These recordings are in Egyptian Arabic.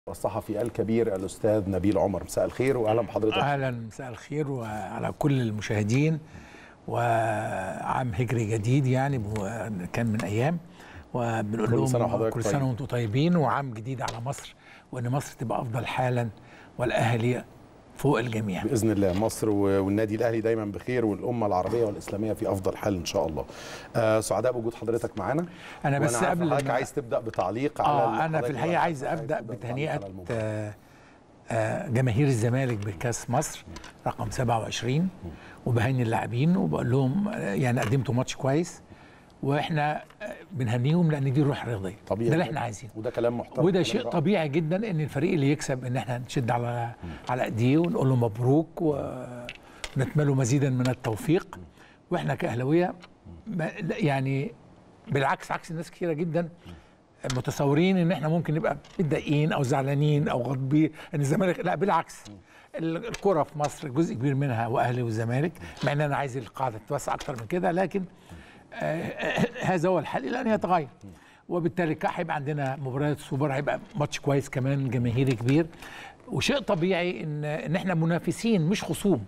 والصحفي الكبير الاستاذ نبيل عمر مساء الخير واهلا بحضرتك اهلا مساء الخير وعلى كل المشاهدين وعام هجري جديد يعني بو- كان من ايام وبنقول كل لهم سنة وحضرتك كل طيب. سنه وانتم طيبين وعام جديد على مصر وان مصر تبقى افضل حالا والاهالي فوق الجميع باذن الله مصر و- والنادي الاهلي دايما بخير والامه العربيه والاسلاميه في افضل حال ان شاء الله آه سعداء بوجود حضرتك معانا انا بس وأنا عارف قبل حضرتك ما- عايز تبدا بتعليق على اه اللي انا في حضرتك الحقيقه عايز عايز ابدا تبدأ بتهنئه على الموضوع. آه، آه، جماهير الزمالك بكاس مصر رقم 27 وبهني اللاعبين وبقول لهم آه، يعني قدمتوا ماتش كويس واحنا آه، بنهنيهم لان دي روح رياضيه طبيعي ده اللي جداً. احنا عايزينه وده كلام محترم وده كلام شيء رائع. طبيعي جدا ان الفريق اللي يكسب ان احنا نشد على على ايديه ونقول له مبروك ونتمنى مزيدا من التوفيق واحنا كاهلاويه ما- لا، يعني بالعكس عكس الناس كثيره جدا متصورين ان احنا ممكن نبقى متضايقين او زعلانين او غاضبين ان الزمالك لا بالعكس ال- الكره في مصر جزء كبير منها واهلي والزمالك مع ان انا عايز القاعده تتوسع اكتر من كده لكن آه، هذا هو الحل الى ان يتغير وبالتالي كا- هيبقى عندنا مباريات سوبر هيبقى ماتش كويس كمان جماهيري كبير وشيء طبيعي ان ان احنا منافسين مش خصوم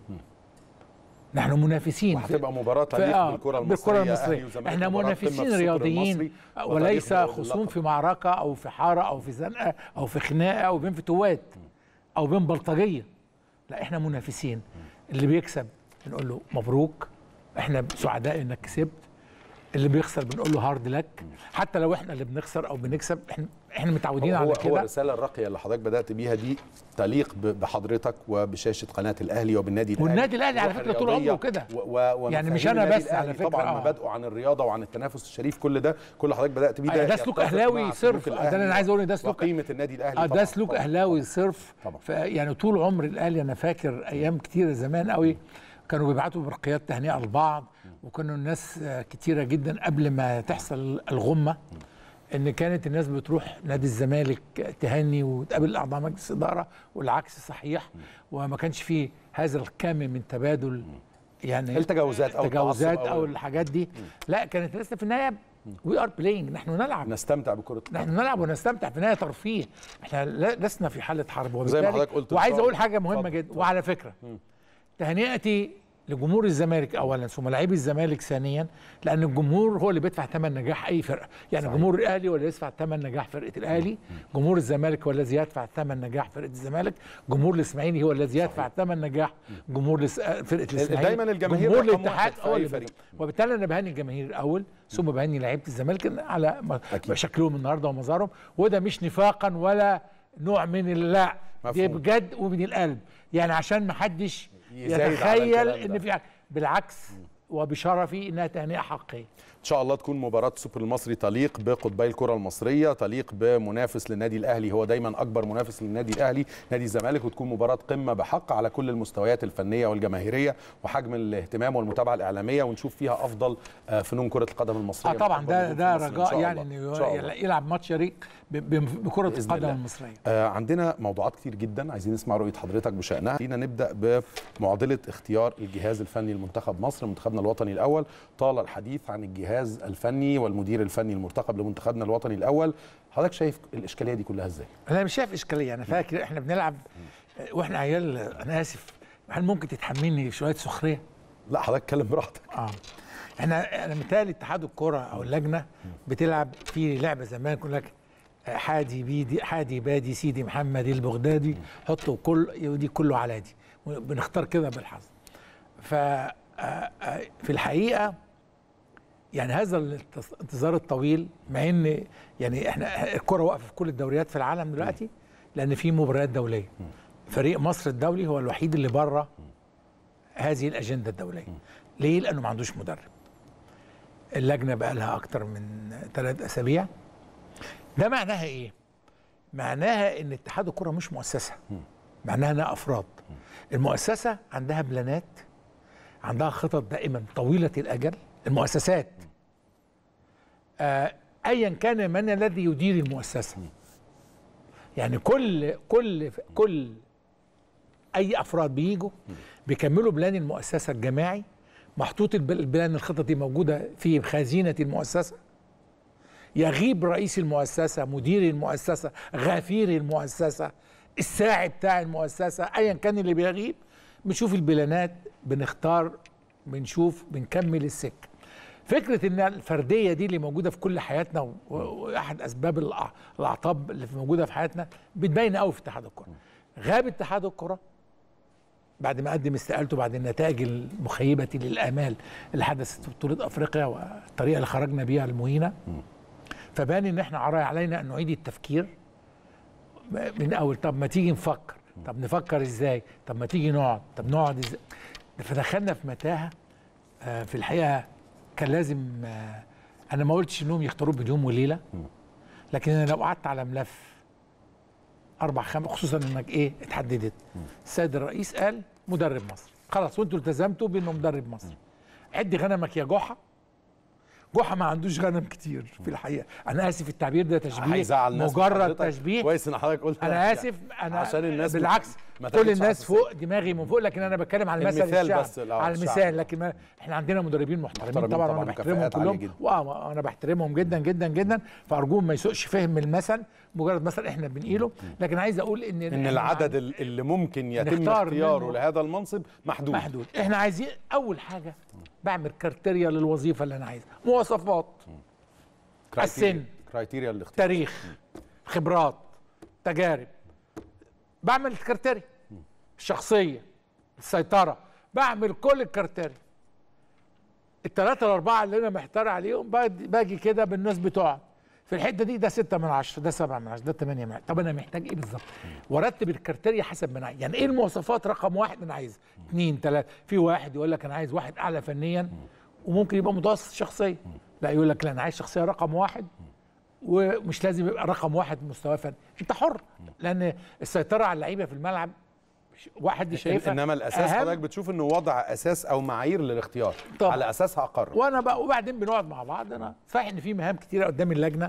نحن منافسين في- وهتبقى مباراه في- تاريخ آه، بالكره المصريه بالكره أهلي المصريه وزمالك، احنا مباراة قمة في منافسين السوبر رياضيين المصري وليس وتاريخ خصوم اللقب. في معركه او في حاره او في زنقه او في خناقه او بين فتوات او بين بلطجيه لا احنا منافسين اللي بيكسب بنقول له مبروك احنا سعداء انك كسبت اللي بيخسر بنقول له هارد لك حتى لو احنا اللي بنخسر او بنكسب احنا احنا متعودين هو على هو كده الرساله الراقيه اللي حضرتك بدات بيها دي تليق ب- بحضرتك وبشاشه قناه الاهلي وبالنادي الاهلي والنادي الأهلي على الروح فكرة طول الرياضية عمره كده. و- و- يعني مش ومفاهيم أنا النادي بس على الأهلي فكرة، طبعا آه. مبادئه عن الرياضه وعن التنافس الشريف كل ده كل اللي حضرتك بدات بيه آه، ده سلوك يتفق أهلاوي مع صرف. سلوك ده اللي الأهلي أنا عايز أقوله، ده سلوك- وقيمه النادي الاهلي اه طبعاً. ده سلوك طبعاً. اهلاوي صرف طبعاً. ف- يعني طول عمر الاهلي انا فاكر ايام كتيره زمان قوي كانوا بيبعتوا برقيات تهنئه لبعض وكانوا الناس آه، كتيره جدا قبل ما تحصل الغمه ان كانت الناس بتروح نادي الزمالك تهني وتقابل اعضاء مجلس اداره والعكس صحيح وما كانش فيه هذا الكم من تبادل يعني التجاوزات أو التجاوزات التعصب أو- او الحاجات دي لا كانت الناس في النهايه وي ار بلاينج نحن نلعب نستمتع بكره القدم نحن نلعب ونستمتع في النهايه ترفيه احنا لا- لسنا في حاله حرب زي ما وبالتالي حضرتك قلت إن وعايز شاء اقول الله. حاجه مهمه اتفضل، جدا اتفضل. وعلى فكره تهنئتي لجمهور الزمالك اولا ثم لاعبي الزمالك ثانيا لان الجمهور هو اللي بيدفع ثمن نجاح اي فرقه يعني صحيح. جمهور الاهلي هو اللي يدفع ثمن نجاح فرقه الاهلي جمهور الزمالك هو الذي يدفع ثمن نجاح فرقه الزمالك جمهور الاسماعيلي هو الذي يدفع ثمن نجاح جمهور الاس- فرقه الاسماعيلي دايماً الجماهير جمهور رقم الاتحاد واحد في هو أي اللي فريق. بيدفع. وبالتالي انا بهني الجماهير الاول ثم بهني لعيبه الزمالك على م- أكيد. شكلهم النهارده ومظهرهم وده مش نفاقا ولا نوع من اللا دي مفهوم. بجد ومن القلب يعني عشان ما حدش يزايد على يتخيل الكلام ده. ان في بالعكس وبشرفي انها تهنئه حقيقيه ان شاء الله تكون مباراه السوبر المصري تليق بقطبي الكره المصريه تليق بمنافس للنادي الاهلي هو دايما اكبر منافس للنادي الاهلي نادي الزمالك وتكون مباراه قمه بحق على كل المستويات الفنيه والجماهيريه وحجم الاهتمام والمتابعه الاعلاميه ونشوف فيها افضل آه، فنون كره القدم المصريه اه طبعا من ده أكبر ده نجوم في مصر إن رجاء شاء يعني الله. انه إن شاء الله. يلعب ماتش شريك ب- ب- بكره بإذن القدم الله. المصريه آه عندنا موضوعات كتير جدا عايزين نسمع رؤيه حضرتك بشانها خلينا نبدا بمعضله اختيار الجهاز الفني لمنتخب مصر منتخبنا الوطني الاول طال الحديث عن الجهاز الفني والمدير الفني المرتقب لمنتخبنا الوطني الاول حضرتك شايف الاشكاليه دي كلها ازاي انا مش شايف اشكاليه انا فاكر احنا بنلعب واحنا عيال انا اسف هل ممكن تتحملني شويه سخريه؟ لا حضرتك اتكلم براحتك اه احنا انا متهيألي اتحاد الكره او اللجنه بتلعب في لعبه زمان يقول لك آه، حادي بيدي حادي بادي سيدي محمد البغدادي حطوا كل دي كله على دي بنختار كده بالحظ ف آه، آه، في الحقيقه يعني هذا الانتص- الانتظار الطويل مع ان يعني احنا الكره واقفه في كل الدوريات في العالم دلوقتي لان في مباريات دوليه فريق مصر الدولي هو الوحيد اللي بره هذه الاجنده الدوليه ليه لانه ما عندوش مدرب اللجنه بقى لها اكتر من ثلاث اسابيع ده معناها ايه معناها ان اتحاد الكره مش مؤسسه معناها انها افراد المؤسسه عندها بلانات عندها خطط دائما طويله الاجل المؤسسات آه، ايا كان من الذي يدير المؤسسه يعني كل كل كل اي افراد بيجوا بيكملوا بلان المؤسسه الجماعي محطوط الب- البلان الخطط دي موجوده في خزينه المؤسسه يغيب رئيس المؤسسه مدير المؤسسه غفير المؤسسه الساعي بتاع المؤسسه ايا كان اللي بيغيب بنشوف البلانات بنختار بنشوف بنكمل السكه فكره ان الفرديه دي اللي موجوده في كل حياتنا و- و- واحد اسباب الأع- الاعطاب اللي موجوده في حياتنا بتبين قوي في اتحاد الكره غاب اتحاد الكره بعد ما قدم استقالته بعد النتائج المخيبه للامال اللي حدثت في بطوله افريقيا والطريقه اللي خرجنا بيها المهينه فبان ان احنا عراي علينا ان نعيد التفكير من اول طب ما تيجي نفكر طب نفكر ازاي طب ما تيجي نقعد طب نقعد ازاي فدخلنا في متاهه آه، في الحقيقه كان لازم آه، انا ما قلتش انهم يختاروه بيوم وليله لكن انا لو قعدت على ملف اربع خمس خصوصا انك ايه اتحددت السيد الرئيس قال مدرب مصر خلاص وانتوا التزمتوا بانه مدرب مصر عد غنمك يا جحا جحا ما عندوش غنم كتير في الحقيقه انا اسف التعبير ده تشبيه هيزعل ناس مجرد حضرتك. تشبيه كويس ان حضرتك قلت انا يعني اسف انا عشان الناس بالعكس ما كل تاخدش الناس حساسية. فوق دماغي من فوق لكن انا بتكلم على المثل المثال الشعب بس، لا، على الشعب. المثال لكن ما احنا عندنا مدربين محترمين محترمين طبعا طبعاً، وانا بحترمهم وكفاءات عالية كلهم جدا. وانا بحترمهم جدا جدا جدا فارجوهم ما يسوقش فهم المثل مجرد مثل احنا بنقيله لكن عايز اقول ان ان إحنا العدد ال- اللي ممكن يتم نختار اختياره منه. لهذا المنصب محدود محدود احنا عايزين اول حاجه بعمل كريتيريا للوظيفه اللي انا عايزها مواصفات السن. كرايتيريا الاختيار تاريخ خبرات تجارب بعمل الكرتيريا الشخصيه السيطره بعمل كل الكرتيريا الثلاثه الاربعه اللي انا محتار عليهم باجي- باجي كده بالناس بتوعهم في الحته دي ده 6 من 10 ده 7 من 10 ده 8 من 10 طب انا محتاج ايه بالظبط وارتب الكرتيريا حسب ما انا عايز يعني ايه المواصفات رقم واحد انا عايزها اثنين ثلاثه في واحد يقول لك انا عايز واحد اعلى فنيا وممكن يبقى متوسط شخصيه لا يقول لك لا انا عايز شخصيه رقم واحد ومش لازم يبقى رقم واحد مستواه فني انت حر لان السيطره على اللعيبه في الملعب ش- واحد شايفها انما الاساس أهم. حضرتك بتشوف انه وضع اساس او معايير للاختيار طبعا. على اساسها اقرر وانا بقى وبعدين بنقعد مع بعض انا صحيح ان في مهام كتيره قدام اللجنه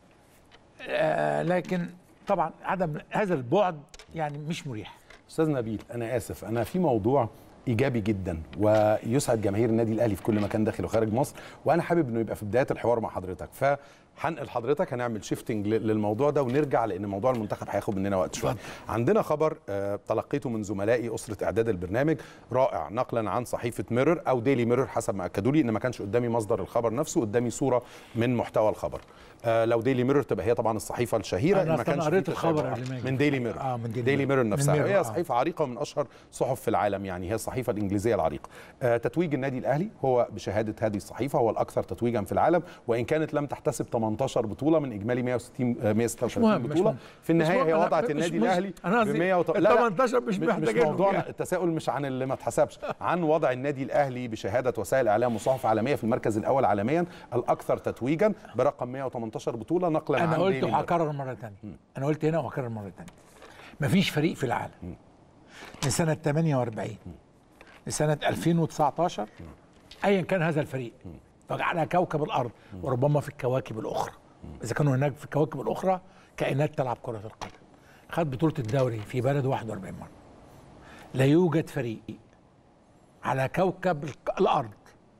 آه لكن طبعا عدم هذا البعد يعني مش مريح استاذ نبيل انا اسف انا في موضوع ايجابي جدا ويسعد جماهير النادي الاهلي في كل مكان داخل وخارج مصر وانا حابب انه يبقى في بدايه الحوار مع حضرتك فهنقل حضرتك هنعمل شيفتنج للموضوع ده ونرجع لان موضوع المنتخب هياخد مننا وقت شويه عندنا خبر آه، تلقيته من زملائي اسره اعداد البرنامج رائع نقلا عن صحيفه ميرور او ديلي ميرور حسب ما اكدوا لي ان ما كانش قدامي مصدر الخبر نفسه قدامي صوره من محتوى الخبر آه، لو ديلي ميرور تبقى هي طبعا الصحيفه الشهيره أنا إن ما أصلاً كانش في قريت الخبر تتابع. قبل ما يجي. من ديلي ميرور آه، من ديلي ديلي ميرور. ميرور من نفسها ميرور، هي آه. صحيفه عريقه ومن اشهر صحف في العالم يعني هي الصحيفه الانجليزيه العريقه آه، تتويج النادي الاهلي هو بشهاده هذه الصحيفه هو الاكثر تتويجا في العالم وان كانت لم تحتسب 18 بطوله من اجمالي 160 آه، 136 مهم، مش بطوله مهم. في النهايه مش هي مهم، أنا وضعت مش- النادي مش- الاهلي أنا ب قصدي 100 ال 18 مش مش محتاجينهم موضوعنا يعني. التساؤل مش عن اللي ما اتحسبش عن وضع النادي الاهلي بشهاده وسائل اعلام وصحف عالميه في المركز الاول عالميا الاكثر تتويجا برقم 118 بطوله نقلا انا عن قلت ديلي ميرور. وهكرر مره ثانيه انا قلت هنا وهكرر مره ثانيه مفيش فريق في العالم من سنه 48 لسنه 2019 ايا كان هذا الفريق على كوكب الارض وربما في الكواكب الاخرى اذا كانوا هناك في الكواكب الاخرى كائنات تلعب كره القدم خد بطوله الدوري في بلد 41 مره لا يوجد فريق على كوكب الك- الارض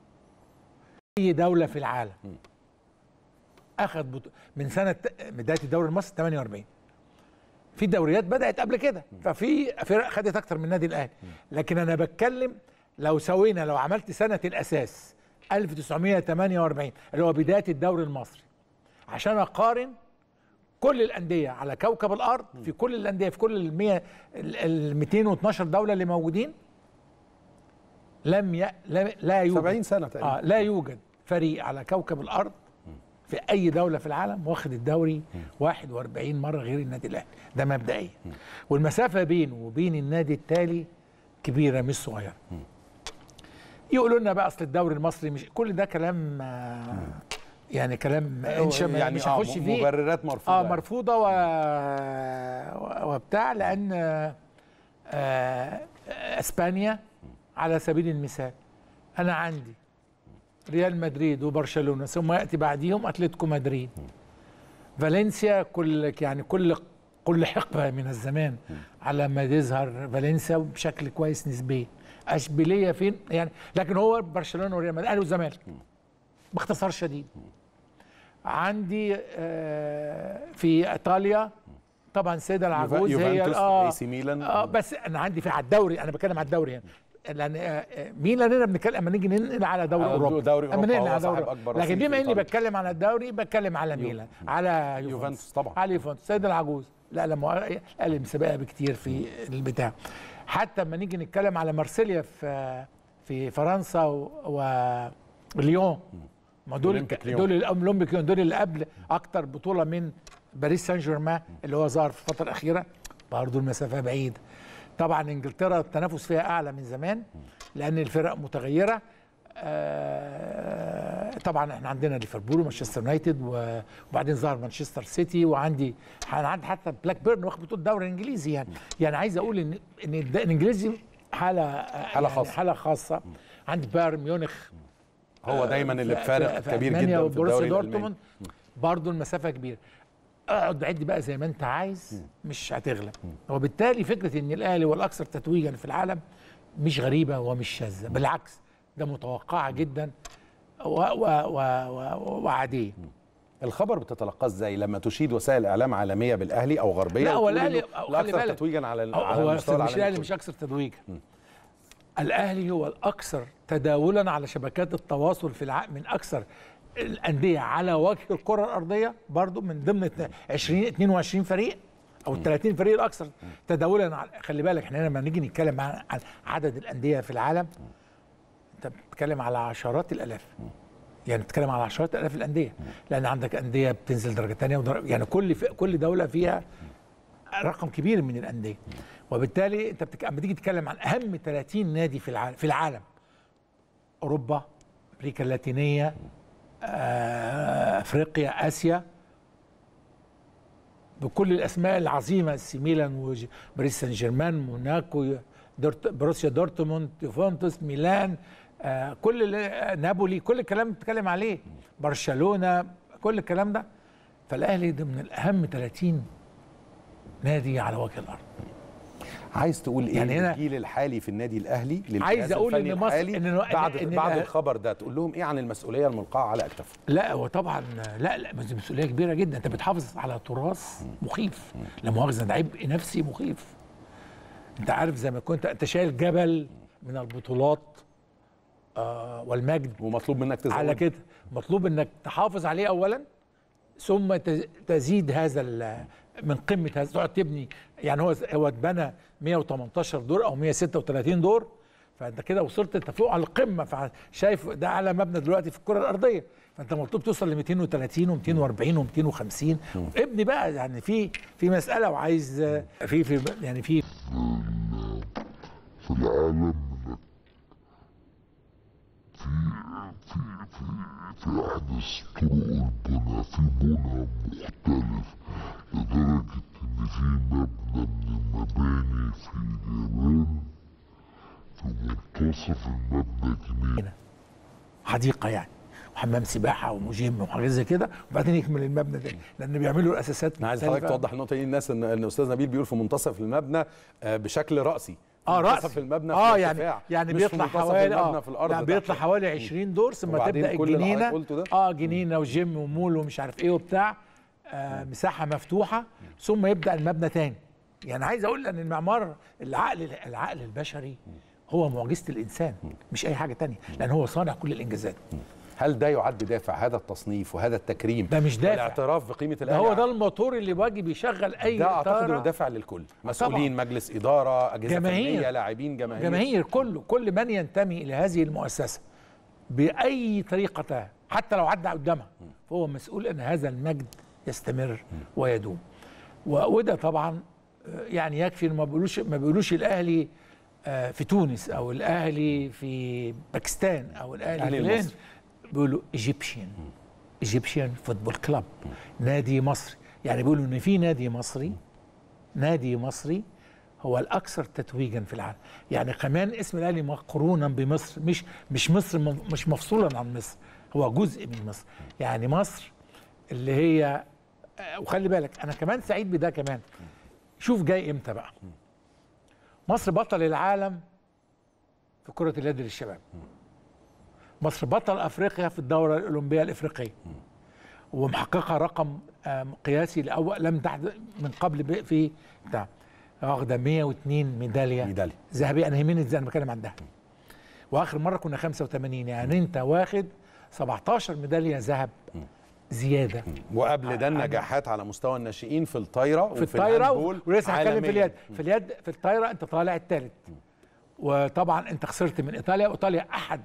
اي دوله في العالم اخذ بطو... من سنه بدايه الدوري المصري 48 في دوريات بدات قبل كده ففي فرق خدت اكتر من النادي الاهلي لكن انا بتكلم لو سوينا لو عملت سنه الاساس 1948 اللي هو بدايه الدوري المصري عشان اقارن كل الانديه على كوكب الارض في كل الانديه في كل ال 100 ال 212 دوله اللي موجودين لم ي... لم لا يوجد 70 سنه تقريبا آه لا يوجد فريق على كوكب الارض في اي دوله في العالم واخد الدوري 41 مره غير النادي الاهلي ده مبدئيا والمسافه بينه وبين النادي التالي كبيره مش صغيره يقولوا لنا بقى اصل الدوري المصري مش كل ده كلام آه، يعني كلام انشا يعني مش آه، هخش فيه مبررات مرفوضه اه يعني. مرفوضه و... و- وبتاع لان آه، آه، اسبانيا على سبيل المثال انا عندي ريال مدريد وبرشلونه ثم ياتي بعديهم اتلتيكو مدريد فالنسيا كل يعني كل كل حقبه من الزمان على ما يظهر فالنسيا بشكل كويس نسبيا اشبيليه فين يعني لكن هو برشلونه وريال مدريد الاهلي والزمالك باختصار شديد عندي آه، في ايطاليا طبعا السيده العجوز هي يوفنتوس اه اي سي ميلان اه بس انا عندي في على الدوري انا بتكلم على الدوري هنا لان آه، آه، ميلان هنا بنتكلم اما نيجي ننقل على دوري على اوروبا دوري اما أوروبا، ننقل هو على دوري صاحب أكبر لكن رصيد في بما اني إيطاليا. بتكلم على الدوري بتكلم على ميلان على يوفنتوس يوفنتوس طبعا على يوفنتوس السيده العجوز لا لا اقل مسابقه بكتير في البتاع حتى لما نيجي نتكلم على مارسيليا في في فرنسا و- و- وليون ما دول أولمبيك ليون. دول الاولمبيك ليون دول اللي قبل اكتر بطوله من باريس سان جيرمان اللي هو ظهر في الفتره الاخيره برضه المسافه بعيده طبعا انجلترا التنافس فيها اعلى من زمان لان الفرق متغيره آه، طبعا احنا عندنا ليفربول ومانشستر يونايتد و- وبعدين ظهر مانشستر سيتي وعندي انا عندي حتى بلاك بيرن واخد بطوله الدوري الانجليزي يعني يعني عايز اقول ان ان الد- الانجليزي حاله حالة خاصة. حاله خاصه عندي بايرن ميونخ هو دايما اللي في- بفارق في كبير ألمانيا جدا في وبروسيا الدوري دورتموند الالماني برضه المسافه كبيره اقعد عد بقى زي ما انت عايز مش هتغلب وبالتالي فكره ان الاهلي هو الاكثر تتويجا في العالم مش غريبه ومش شاذه بالعكس ده متوقعه جدا و و و و وعاديه الخبر بتتلقاه ازاي لما تشيد وسائل اعلام عالميه بالاهلي او غربيه لا هو وتقول الاهلي إنه خلي الاكثر بالك تتويجا على هو- على هو المستوى مش العالمي الاهلي كله. مش اكثر تتويجا الاهلي هو الاكثر تداولا على شبكات التواصل في الع... من اكثر الانديه على وجه الكره الارضيه برضو من ضمن 20 22 فريق او ال 30 فريق الاكثر تداولا على خلي بالك احنا لما نيجي نتكلم عن عن عدد الانديه في العالم انت بتتكلم على عشرات الالاف يعني بتتكلم على عشرات الالاف الانديه لان عندك انديه بتنزل درجه ثانيه ودرجة يعني كل في كل دوله فيها رقم كبير من الانديه وبالتالي انت بتك... اما تيجي تتكلم عن اهم 30 نادي في العالم في العالم اوروبا امريكا اللاتينيه آه، افريقيا اسيا بكل الاسماء العظيمه سي ميلان وباريس سان جيرمان موناكو دورت بروسيا دورتموند يوفنتوس ميلان آه، كل اللي- نابولي كل الكلام اللي بتتكلم عليه برشلونه كل الكلام ده فالاهلي ضمن الاهم 30 نادي على وجه الارض عايز تقول ايه يعني يعني هنا- الجيل الحالي في النادي الاهلي للجهاز عايز أقول الفني إن مصر- الحالي إن- بعد إن- إن بعد الأهلي- الخبر ده تقول لهم ايه عن المسؤوليه الملقاه على اكتافهم لا وطبعا لا لا بس دي مسؤوليه كبيره جدا انت بتحافظ على تراث مخيف لا مؤاخذه ده عبء نفسي مخيف انت عارف زي ما كنت انت شايل جبل من البطولات آه والمجد ومطلوب منك تزود على كده مطلوب انك تحافظ عليه اولا ثم تز- تزيد هذا ال- من قمه هذا تقعد تبني يعني هو هو اتبنى 118 دور او 136 دور فانت كده وصلت انت فوق على القمه فشايف ده اعلى مبنى دلوقتي في الكره الارضيه فانت مطلوب توصل ل 230 و240 و250 ابني بقى يعني في في مساله وعايز آه، في في يعني في في العالم من في في في في أحدث طرق البناء في بناء مختلف لدرجة إن في مبنى من المباني في اليابان في منتصف المبنى جنينة حديقه يعني وحمام سباحه وجيم وحاجات زي كده وبعدين يكمل المبنى ده لان بيعملوا الاساسات انا عايز مختلفة. حضرتك توضح النقطه دي للناس ان ان استاذ نبيل بيقول في منتصف المبنى آه، بشكل راسي اه منتصف رأس المبنى اه في يعني ارتفاع، يعني مش في بيطلع منتصف حوالي المبنى اه في الارض يعني تحت. بيطلع حوالي 20 دور ثم وبعدين تبدا كل اللي الجنينه حضرتك قلته ده؟ اه جنينه وجيم ومول ومش عارف ايه وبتاع آه مساحه مفتوحه ثم يبدا المبنى تاني يعني عايز اقول ان المعمار العقل العقل البشري هو معجزه الانسان مش اي حاجه تانية لان هو صانع كل الانجازات هل ده يعد دافع هذا التصنيف وهذا التكريم ده مش دافع. والاعتراف بقيمه ده الاهلي هو ده الموتور اللي واجي بيشغل اي ده اعتقد إطارة. انه دافع للكل مسؤولين مجلس اداره اجهزه جماهير. فنيه لاعبين جماهير جماهير كله كل من ينتمي الى هذه المؤسسه باي طريقه حتى لو عدى قدامها فهو مسؤول ان هذا المجد يستمر ويدوم و- وده طبعا آه، يعني يكفي إن ما بيقولوش ما بيقولوش الاهلي آه، في تونس او الاهلي في باكستان او الاهلي الأهلي في الهند المصري. بيقولوا ايجيبشن ايجيبشن فوتبول كلاب نادي مصري يعني بيقولوا ان في نادي مصري نادي مصري هو الاكثر تتويجا في العالم يعني كمان اسم الاهلي مقرونا بمصر مش مش مصر م- مش مفصولا عن مصر هو جزء من مصر يعني مصر اللي هي آه، وخلي بالك انا كمان سعيد بده كمان شوف جاي امتى بقى مصر بطل العالم في كرة اليد للشباب مصر بطل افريقيا في الدورة الاولمبية الافريقية ومحققه رقم آم، قياسي لاول لم تحدث من قبل ب- في بتاع واخده 102 ميداليه ميدالية. ذهبيه انا يهمني ازاي انا بتكلم عن ده واخر مره كنا 85 يعني انت واخد 17 ميداليه ذهب زياده وقبل ده النجاحات على مستوى الناشئين في الطايره في الطايره الهاندبول ولسه هتكلم في عالمياً. اليد في اليد في الطايره انت طالع الثالث وطبعا انت خسرت من ايطاليا وايطاليا احد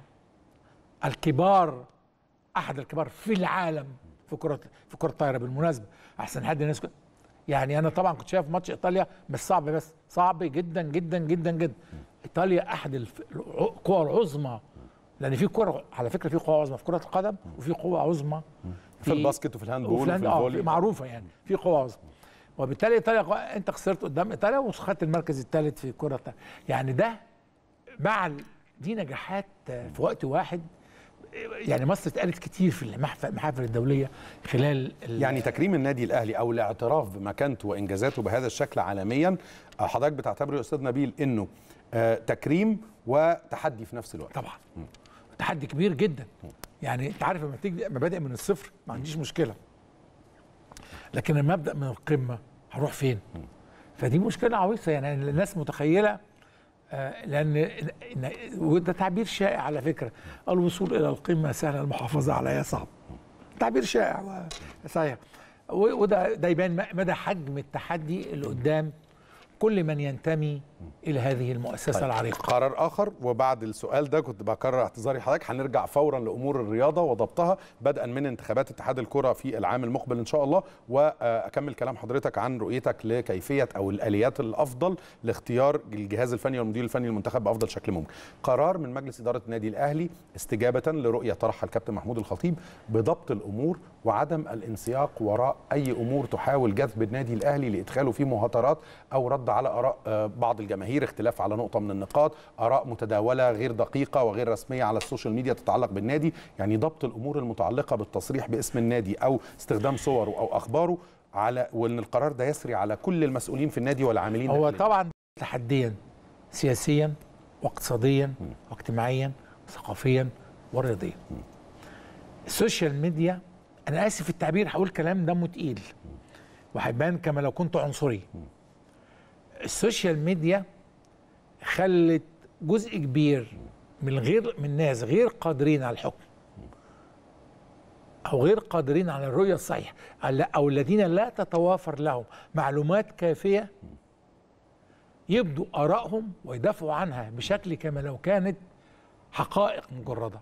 الكبار احد الكبار في العالم في كره في كره الطايره بالمناسبه احسن حد الناس كده. يعني انا طبعا كنت شايف ماتش ايطاليا مش صعب بس صعب جدا جدا جدا جدا ايطاليا احد الف- القوى العظمى لان في كره على فكره في قوه عظمى في كره القدم وفي قوه عظمى في الباسكت وفي الهاندبول وفي وفي الهاند- اه الفولي في- معروفه يعني في قوه عظمى وبالتالي ايطاليا قو- انت خسرت قدام ايطاليا وخدت المركز الثالث في كره الط- يعني ده مع ال- دي نجاحات آه، في وقت واحد يعني مصر اتقالت كتير في المحف- المحافل الدوليه خلال ال- يعني تكريم النادي الاهلي او الاعتراف بمكانته وانجازاته بهذا الشكل عالميا آه، حضرتك بتعتبره يا استاذ نبيل انه آه، تكريم وتحدي في نفس الوقت طبعا تحدي كبير جدا يعني انت عارف لما تيجي مبادئ من الصفر ما عنديش مشكله لكن لما ابدا من القمه هروح فين فدي مشكله عويصه يعني الناس متخيله آه، لان إن- وده تعبير شائع على فكره الوصول الى القمه سهل المحافظه عليها صعب تعبير شائع و- صحيح و- وده ده يبان م- مدى حجم التحدي اللي قدام كل من ينتمي الى هذه المؤسسه طيب، العريقه قرار اخر وبعد السؤال ده كنت بكرر اعتذاري لحضرتك هنرجع فورا لامور الرياضه وضبطها بدءا من انتخابات اتحاد الكره في العام المقبل ان شاء الله واكمل كلام حضرتك عن رؤيتك لكيفيه او الاليات الافضل لاختيار الجهاز الفني والمدير الفني للمنتخب بافضل شكل ممكن. قرار من مجلس اداره النادي الاهلي استجابه لرؤيه طرحها الكابتن محمود الخطيب بضبط الامور وعدم الانسياق وراء اي امور تحاول جذب النادي الاهلي لادخاله في مهاترات او رد على اراء آه، بعض الجماهير اختلاف على نقطه من النقاط اراء متداوله غير دقيقه وغير رسميه على السوشيال ميديا تتعلق بالنادي يعني ضبط الامور المتعلقه بالتصريح باسم النادي او استخدام صوره او اخباره على وان القرار ده يسري على كل المسؤولين في النادي والعاملين هو داخل طبعا تحديا سياسيا واقتصاديا واجتماعيا وثقافيا ورياضيا السوشيال ميديا انا اسف في التعبير هقول كلام دمه تقيل وهيبان كما لو كنت عنصري السوشيال ميديا خلت جزء كبير من غير من الناس غير قادرين على الحكم او غير قادرين على الرؤيه الصحيحه على- او الذين لا تتوافر لهم معلومات كافيه يبدوا ارائهم ويدافعوا عنها بشكل كما لو كانت حقائق مجرده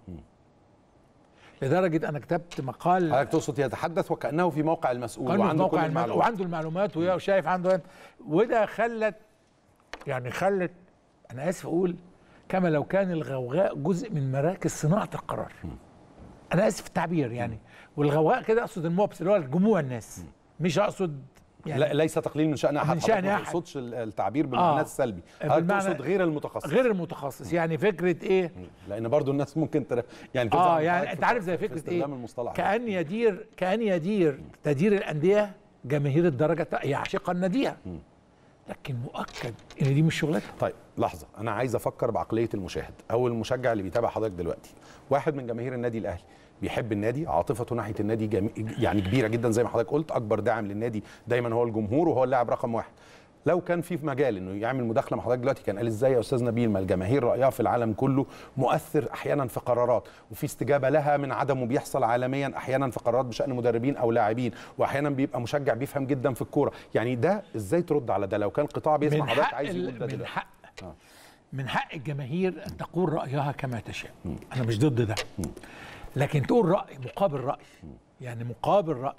لدرجه انا كتبت مقال حضرتك تقصد يتحدث وكانه في موقع المسؤول وعنده وعنده كل موقع المعلومات المعلومات وعنده المعلومات ويا- وشايف عنده وده خلت يعني خلت انا اسف اقول كما لو كان الغوغاء جزء من مراكز صناعه القرار انا اسف في التعبير يعني والغوغاء كده اقصد الموبس اللي هو جموع الناس مش اقصد يعني لا ليس تقليل من شان احد من شأن حضرتك ما أحد. تقصد التعبير بالمعنى آه. السلبي حضرتك بالمعنى- تقصد غير المتخصص غير المتخصص يعني فكره ايه لان برضو الناس ممكن تر... يعني تزعل اه من يعني حضرتك انت في- عارف زي في فكره ايه استخدام المصطلح ده. كان يدير كان يدير تدير الانديه جماهير الدرجه الت- هي عاشقه الناديه لكن مؤكد ان دي مش شغلتها طيب لحظه انا عايز افكر بعقليه المشاهد او المشجع اللي بيتابع حضرتك دلوقتي واحد من جماهير النادي الاهلي بيحب النادي عاطفته ناحيه النادي جمي... يعني كبيره جدا زي ما حضرتك قلت اكبر داعم للنادي دايما هو الجمهور وهو اللاعب رقم واحد لو كان في مجال انه يعمل مداخله مع حضرتك دلوقتي كان قال ازاي يا استاذ نبيل ما الجماهير رايها في العالم كله مؤثر احيانا في قرارات وفي استجابه لها من عدمه بيحصل عالميا احيانا في قرارات بشان مدربين او لاعبين واحيانا بيبقى مشجع بيفهم جدا في الكوره يعني ده ازاي ترد على ده لو كان قطاع بيسمع من حضرتك حق عايز ال- يقول ده من دلوقتي حق آه. من حق الجماهير ان تقول رايها كما تشاء انا مش ضد ده لكن تقول راي مقابل راي يعني مقابل راي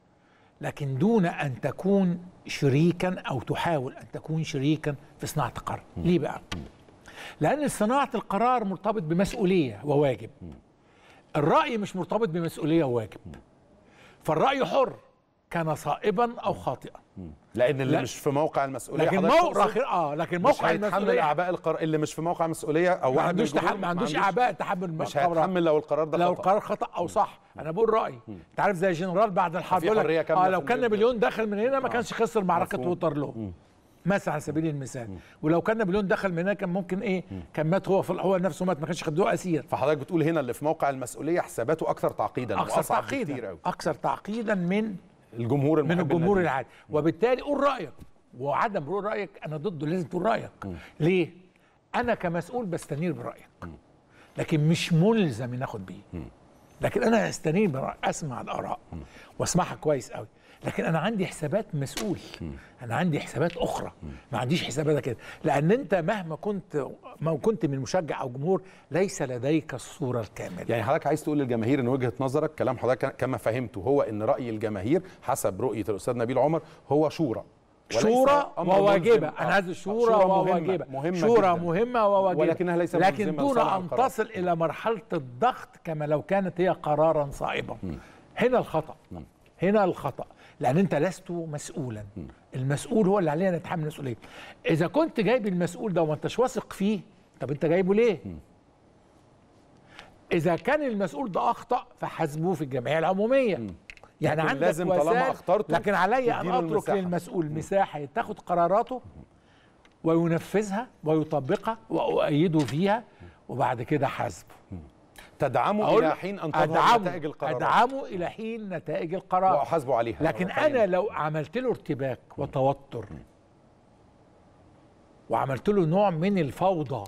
لكن دون ان تكون شريكا او تحاول ان تكون شريكا في صناعه القرار ليه بقى لان صناعه القرار مرتبط بمسؤوليه وواجب الراي مش مرتبط بمسؤوليه وواجب فالراي حر كان صائبا او خاطئا لان اللي لا. مش في موقع المسؤوليه لكن حضرتك موقع تقصد اه لكن مش موقع هيتحمل المسؤوليه اعباء القرار اللي مش في موقع مسؤوليه او ما واحد من عندوش الجمهور تحمل ما عندوش اعباء تحمل مش القرار. هيتحمل لو القرار ده لو خطأ. القرار خطا او صح انا بقول رايي انت عارف زي جنرال بعد الحرب في يقول لك حرية كاملة اه في لو كان البلد. نابليون دخل من هنا ما كانش خسر معركه مفهوم. ووترلو مثلا على سبيل المثال ولو كان نابليون دخل من هناك كان ممكن ايه كان مات هو في هو نفسه مات ما كانش خدوه اسير فحضرتك بتقول هنا اللي في موقع المسؤوليه حساباته اكثر تعقيدا اكثر وأصعب بكتير تعقيدا قوي اكثر تعقيدا من الجمهور من المحب الجمهور للنادي. العادي وبالتالي قول رايك وعدم قول رايك انا ضده لازم تقول رايك ليه انا كمسؤول بستنير برايك لكن مش ملزم ان اخد بيه لكن انا استنير برأيك اسمع الاراء واسمعها كويس قوي لكن انا عندي حسابات مسؤول انا عندي حسابات اخرى ما عنديش حسابات كده لان انت مهما كنت ما كنت من مشجع او جمهور ليس لديك الصوره الكامله يعني حضرتك عايز تقول للجماهير ان وجهه نظرك كلام حضرتك كما فهمته هو ان راي الجماهير حسب رؤيه الاستاذ نبيل عمر هو شورى وليس شورى أمر وواجبه ملزم. انا آه. عايز الشورى مهمة- وواجبه مهمة شورى جداً. مهمه وواجبه ولكنها ليس لكن ملزمة دون لصانع ان القرار. تصل الى مرحله الضغط كما لو كانت هي قرارا صائبا هنا الخطا هنا الخطا لان انت لست مسؤولا المسؤول هو اللي عليه ان يتحمل المسؤوليه اذا كنت جايب المسؤول ده وما انتش واثق فيه طب انت جايبه ليه اذا كان المسؤول ده اخطا فحاسبوه في الجمعيه العموميه يعني لكن عندك لازم طالما وسائل- اخترته لكن علي ان تديله اترك المساحة. للمسؤول مساحه تاخد قراراته وينفذها ويطبقها واؤيده فيها وبعد كده حاسبه تدعمه أقول الى لك حين ان تظهر أدعمه نتائج القرار أدعمه إلى حين نتائج القرار واحاسبه عليها لكن مرة تانية. أنا لو عملت له ارتباك وتوتر وعملت له نوع من الفوضى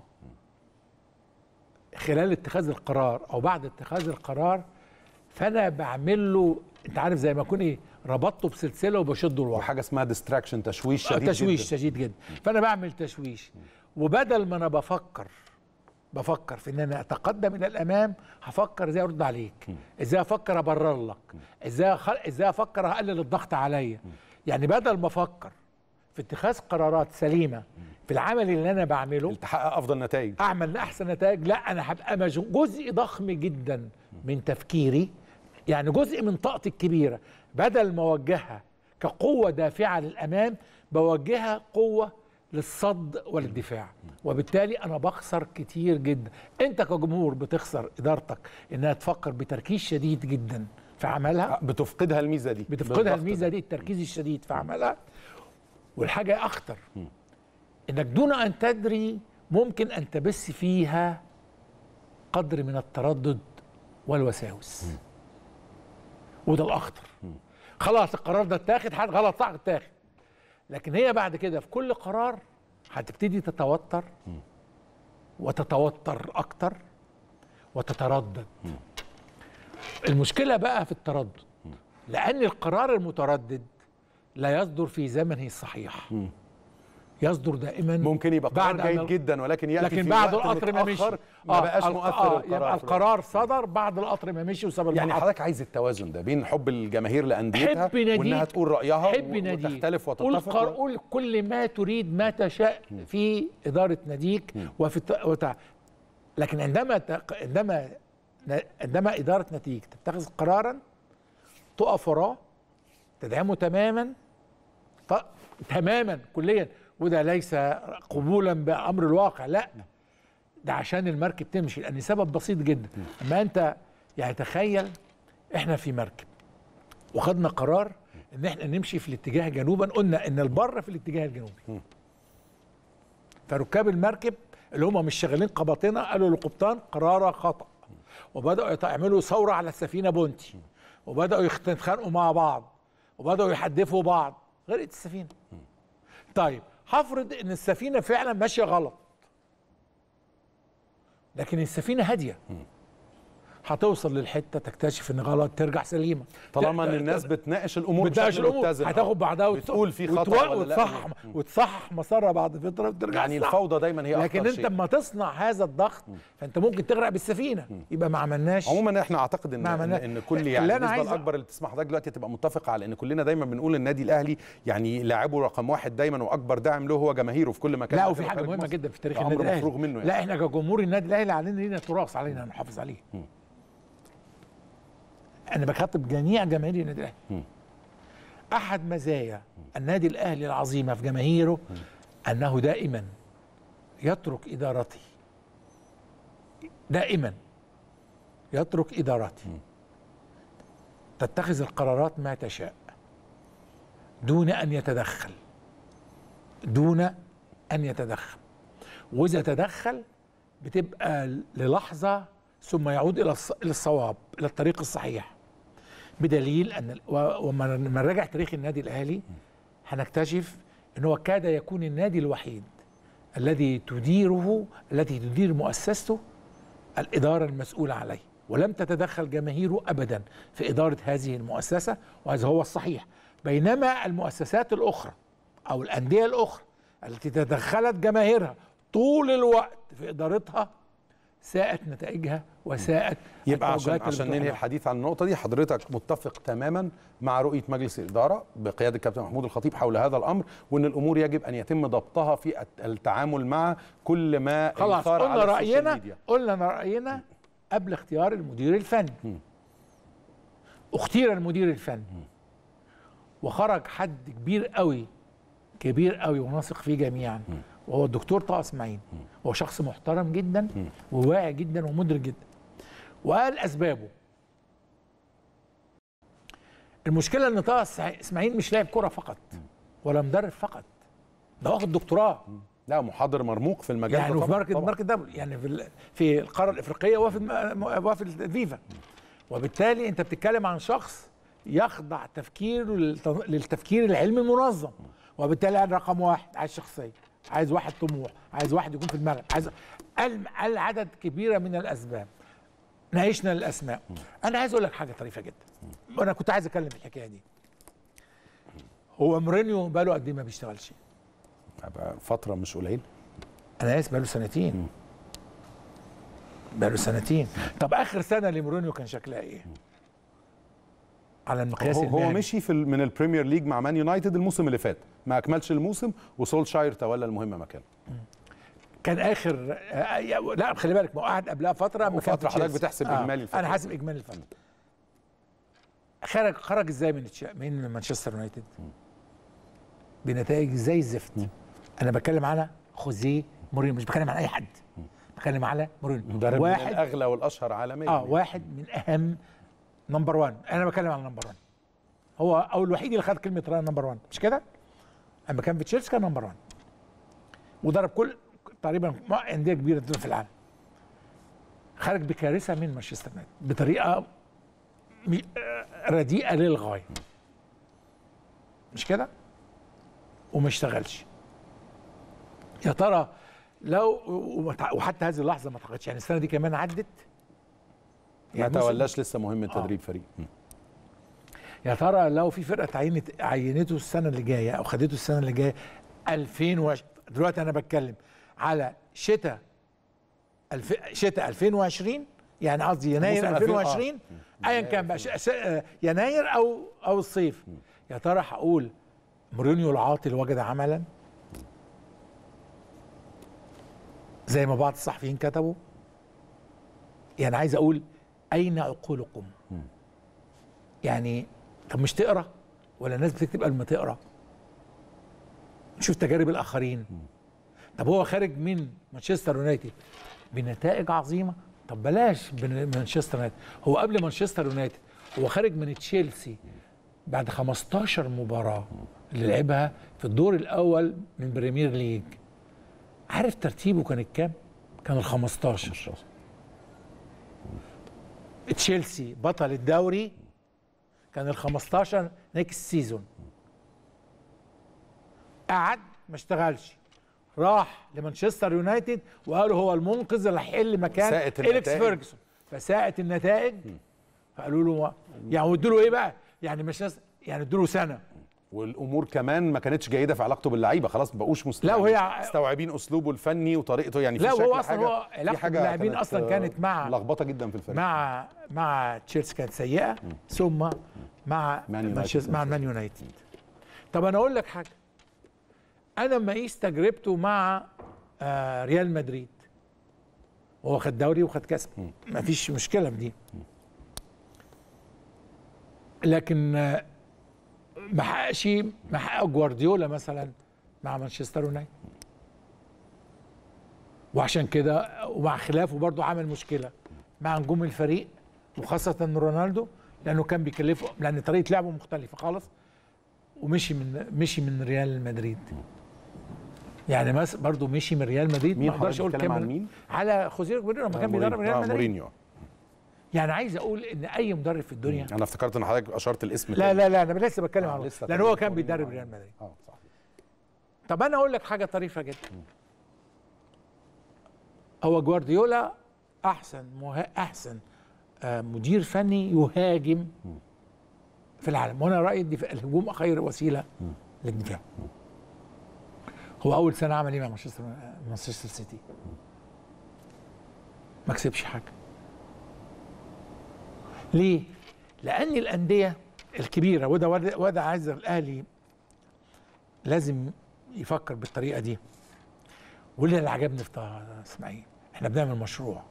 خلال اتخاذ القرار أو بعد اتخاذ القرار فأنا بعمل له أنت عارف زي ما أكون إيه ربطته بسلسلة وبشده لورا وحاجه اسمها ديستراكشن تشويش شديد تشويش جدا. شديد جدا فانا بعمل تشويش وبدل ما انا بفكر بفكر في ان انا اتقدم الى الامام هفكر ازاي ارد عليك ازاي افكر ابرر لك ازاي أخل... ازاي افكر اقلل الضغط عليا يعني بدل ما افكر في اتخاذ قرارات سليمه في العمل اللي انا بعمله تحقق افضل نتائج اعمل احسن نتائج لا انا هبقى مج- جزء ضخم جدا من تفكيري يعني جزء من طاقتي الكبيره بدل ما اوجهها كقوه دافعه للامام بوجهها قوه للصد والدفاع وبالتالي انا بخسر كتير جدا انت كجمهور بتخسر ادارتك انها تفكر بتركيز شديد جدا في عملها بتفقدها الميزه دي بتفقدها بالضغط الميزه ده. دي التركيز الشديد في عملها والحاجه اخطر انك دون ان تدري ممكن ان تبث فيها قدر من التردد والوساوس وده الاخطر خلاص القرار ده اتاخد حاجه غلط صح اتاخد لكن هي بعد كده في كل قرار هتبتدي تتوتر وتتوتر اكتر وتتردد المشكله بقى في التردد لان القرار المتردد لا يصدر في زمنه الصحيح يصدر دائما ممكن يبقى قرار بعد جيد أن- جدا ولكن ياتي لكن في بعد وقت القطر ما مشي متأخر ما بقاش الق- مؤثر آه القرار يبقى في الوقت. القرار صدر بعد القطر ما مشي وساب يعني المحطة. حضرتك عايز التوازن ده بين حب الجماهير لانديتها حب ناديك وانها تقول رايها حب و- ناديك وتختلف قول وتتفق قر- و- قول كل ما تريد ما تشاء في اداره ناديك وفي الت- وتع... لكن عندما تق... عندما عندما اداره ناديك تتخذ قرارا تقف وراه تدعمه تماما ط... تماما كليا وده ليس قبولا بامر الواقع لا ده عشان المركب تمشي لان سبب بسيط جدا اما انت يعني تخيل احنا في مركب وخدنا قرار ان احنا نمشي في الاتجاه جنوبا قلنا ان البر في الاتجاه الجنوبي فركاب المركب اللي هم مش شغالين قباطنه قالوا للقبطان قرار خطا وبداوا يعملوا ثوره على السفينه بونتي وبداوا يخت- يتخانقوا مع بعض وبداوا يحدفوا بعض غرقت السفينه طيب هفرض ان السفينه فعلا ماشيه غلط لكن السفينه هاديه هتوصل للحته تكتشف ان غلط ترجع سليمه طالما ان ت- الناس ت- بتناقش الامور بتناقش بشكل الامور متزن هتاخد بعضها وت- بتقول في خطا وتو- ولا لا وتصحح وتصحح مسارها بعد فتره وترجع يعني الصح. الفوضى دايما هي لكن أخطر انت شيء. اما تصنع هذا الضغط فانت ممكن تغرق بالسفينه يبقى ما عملناش عموما احنا اعتقد ان ما ان, عملنا- إن كل اللي يعني أنا النسبه عايز أ- الاكبر اللي تسمع حضرتك دلوقتي تبقى متفقه على ان كلنا دايما بنقول النادي الاهلي يعني لاعبه رقم واحد دايما واكبر داعم له هو جماهيره في كل مكان لا داخل وفي حاجه وخارج مهمه مصر. جدا في تاريخ ده النادي امر الاهلي مفروغ منه يعني. لا احنا كجمهور النادي الاهلي علينا لينا تراث علينا نحافظ عليه انا بخاطب جميع جماهير النادي الاهلي احد مزايا النادي الاهلي العظيمه في جماهيره انه دائما يترك ادارته دائما يترك ادارته تتخذ القرارات ما تشاء دون ان يتدخل دون ان يتدخل واذا تدخل بتبقى للحظه ثم يعود الى الص- الى الصواب الى الطريق الصحيح بدليل ان ال- و- وما لما نراجع تاريخ النادي الاهلي هنكتشف ان هو كاد يكون النادي الوحيد الذي تديره التي تدير مؤسسته الاداره المسؤوله عليه ولم تتدخل جماهيره ابدا في اداره هذه المؤسسه وهذا هو الصحيح بينما المؤسسات الاخرى او الانديه الاخرى التي تدخلت جماهيرها طول الوقت في ادارتها ساءت نتائجها وساءت يبقى عشان التوجهات اللي عشان بتروح ننهي لها. الحديث عن النقطه دي حضرتك متفق تماما مع رؤيه مجلس الاداره بقياده الكابتن محمود الخطيب حول هذا الامر وان الامور يجب ان يتم ضبطها في الت- التعامل مع كل ما خلاص يثار قلنا على السوشيال راينا ميديا. قلنا راينا قبل اختيار المدير الفني اختير المدير الفني وخرج حد كبير قوي كبير قوي ونثق فيه جميعا وهو الدكتور طه اسماعيل هو شخص محترم جدا وواعي جدا ومدرك جدا وقال اسبابه المشكله ان طه إسماعيل- اسماعيل مش لاعب كره فقط ولا مدرب فقط ده واخد دكتوراه لا محاضر مرموق في المجال يعني ده في طبعاً- ماركت طبعاً. ماركت دبل يعني في ال- في القاره الافريقيه وفي الم- وفي الفيفا وبالتالي انت بتتكلم عن شخص يخضع تفكيره للت- للتفكير العلمي المنظم وبالتالي قال رقم واحد عايز شخصيه عايز واحد طموح عايز واحد يكون في الملعب عايز قال قال عدد كبيره من الاسباب ناقشنا الاسماء انا عايز اقول لك حاجه طريفه جدا وانا كنت عايز اتكلم في الحكايه دي هو مورينيو بقاله قد ايه ما بيشتغلش بقى فتره مش قليل انا اسف بقاله سنتين بقاله سنتين طب اخر سنه لمورينيو كان شكلها ايه على المقياس هو, هو المهني. مشي في ال- من البريمير ليج مع مان يونايتد الموسم اللي فات ما اكملش الموسم وسولشاير تولى المهمه مكانه كان اخر آه، لا خلي بالك ما هو قعد قبلها فتره ما كان في فترة حضرتك تشيلسي. بتحسب إجمالي الفترة. انا حاسب اجمالي الفتره خرج خرج ازاي من تشا- من مانشستر يونايتد بنتائج زي الزفت انا بتكلم على خوزيه مورينيو مش بتكلم على اي حد بتكلم على مورينيو مدرب من واحد الاغلى والاشهر عالميا اه واحد من اهم نمبر 1 انا بتكلم على نمبر 1 هو او الوحيد اللي خد كلمه رأي نمبر 1 مش كده؟ اما كان في تشيلسي كان نمبر 1 وضرب كل تقريبا انديه كبيره في العالم خرج بكارثه من مانشستر يونايتد بطريقه م- آه، رديئه للغايه مش كده؟ وما اشتغلش يا ترى لو وما تع- وحتى هذه اللحظه ما اعتقدش يعني السنه دي كمان عدت ما يعني موسم- تولاش لسه مهمه تدريب فريق م. يا ترى لو في فرقه تعينت عينته السنه اللي جايه او خدته السنه اللي جايه 2000 وش... دلوقتي انا بتكلم على شتاء الف... شتاء 2020 يعني قصدي يناير موسم 2000 آه. 2020 ايا كان بقى ش... س... آه، يناير او او الصيف يا ترى هقول مورينيو العاطل وجد عملا زي ما بعض الصحفيين كتبوا يعني عايز اقول اين عقولكم يعني طب مش تقرا ولا الناس بتكتب قبل ما تقرا نشوف تجارب الاخرين طب هو خارج من مانشستر يونايتد بنتائج عظيمه طب بلاش بن- مانشستر يونايتد هو قبل مانشستر يونايتد هو خارج من تشيلسي بعد 15 مباراه اللي لعبها في الدور الاول من بريمير ليج عارف ترتيبه كان الكام؟ كان ال 15 تشيلسي بطل الدوري كان ال 15 نيكست سيزون قعد ما اشتغلش راح لمانشستر يونايتد وقالوا هو المنقذ اللي هيحل مكان ساءت إليكس النتائج. فيرجسون فساءت النتائج فقالوا له ما- يعني ودوا له ايه بقى؟ يعني مش ناس يعني ادوا له سنه والامور كمان ما كانتش جيده في علاقته باللعيبه خلاص ما بقوش مست... لا، وهي- يعني مستوعبين اسلوبه الفني وطريقته يعني في لا، شكل وهو أصلاً حاجة هو في علاقته حاجة باللاعبين أصلاً آه، كانت مع- لخبطه جدا في الفريق مع مع تشيلسي كانت سيئه ثم مع مان يونايتد مانشستر مع كانت مان يونايتد طب انا اقول لك حاجه انا لما اقيس تجربته مع آه ريال مدريد وهو خد دوري وخد كاس ما فيش مشكله في دي لكن آه، ما حققش ما حقق جوارديولا مثلا مع مانشستر يونايتد وعشان كده ومع خلافه برضه عمل مشكله مع نجوم الفريق وخاصه رونالدو لانه كان بيكلفه لان طريقه لعبه مختلفه خالص ومشي من مشي من ريال مدريد يعني مثلا برضه مشي من ريال مدريد مين ما اقدرش حضرتك اقول بتتكلم عن كام مين؟ على خوزيه مورينيو لما كان بيدرب ريال آه، مدريد مورينيو يعني عايز اقول ان اي مدرب في الدنيا انا افتكرت ان حضرتك اشرت الاسم لا تاني. لا لا انا لسه بتكلم آه، عنه لسه لان كان هو كان مورينيو بيدرب معانا. ريال مدريد اه صحيح طب انا اقول لك حاجه طريفه جدا هو جوارديولا احسن مه... احسن آه، مدير فني يهاجم في العالم وانا رايي دي الهجوم خير وسيله للدفاع هو اول سنه عمل ايه مع مانشستر مانشستر سيتي ما كسبش حاجه ليه لان الانديه الكبيره وده وده, وده عايز الاهلي لازم يفكر بالطريقه دي واللي اللي عجبني في طه اسماعيل احنا بنعمل مشروع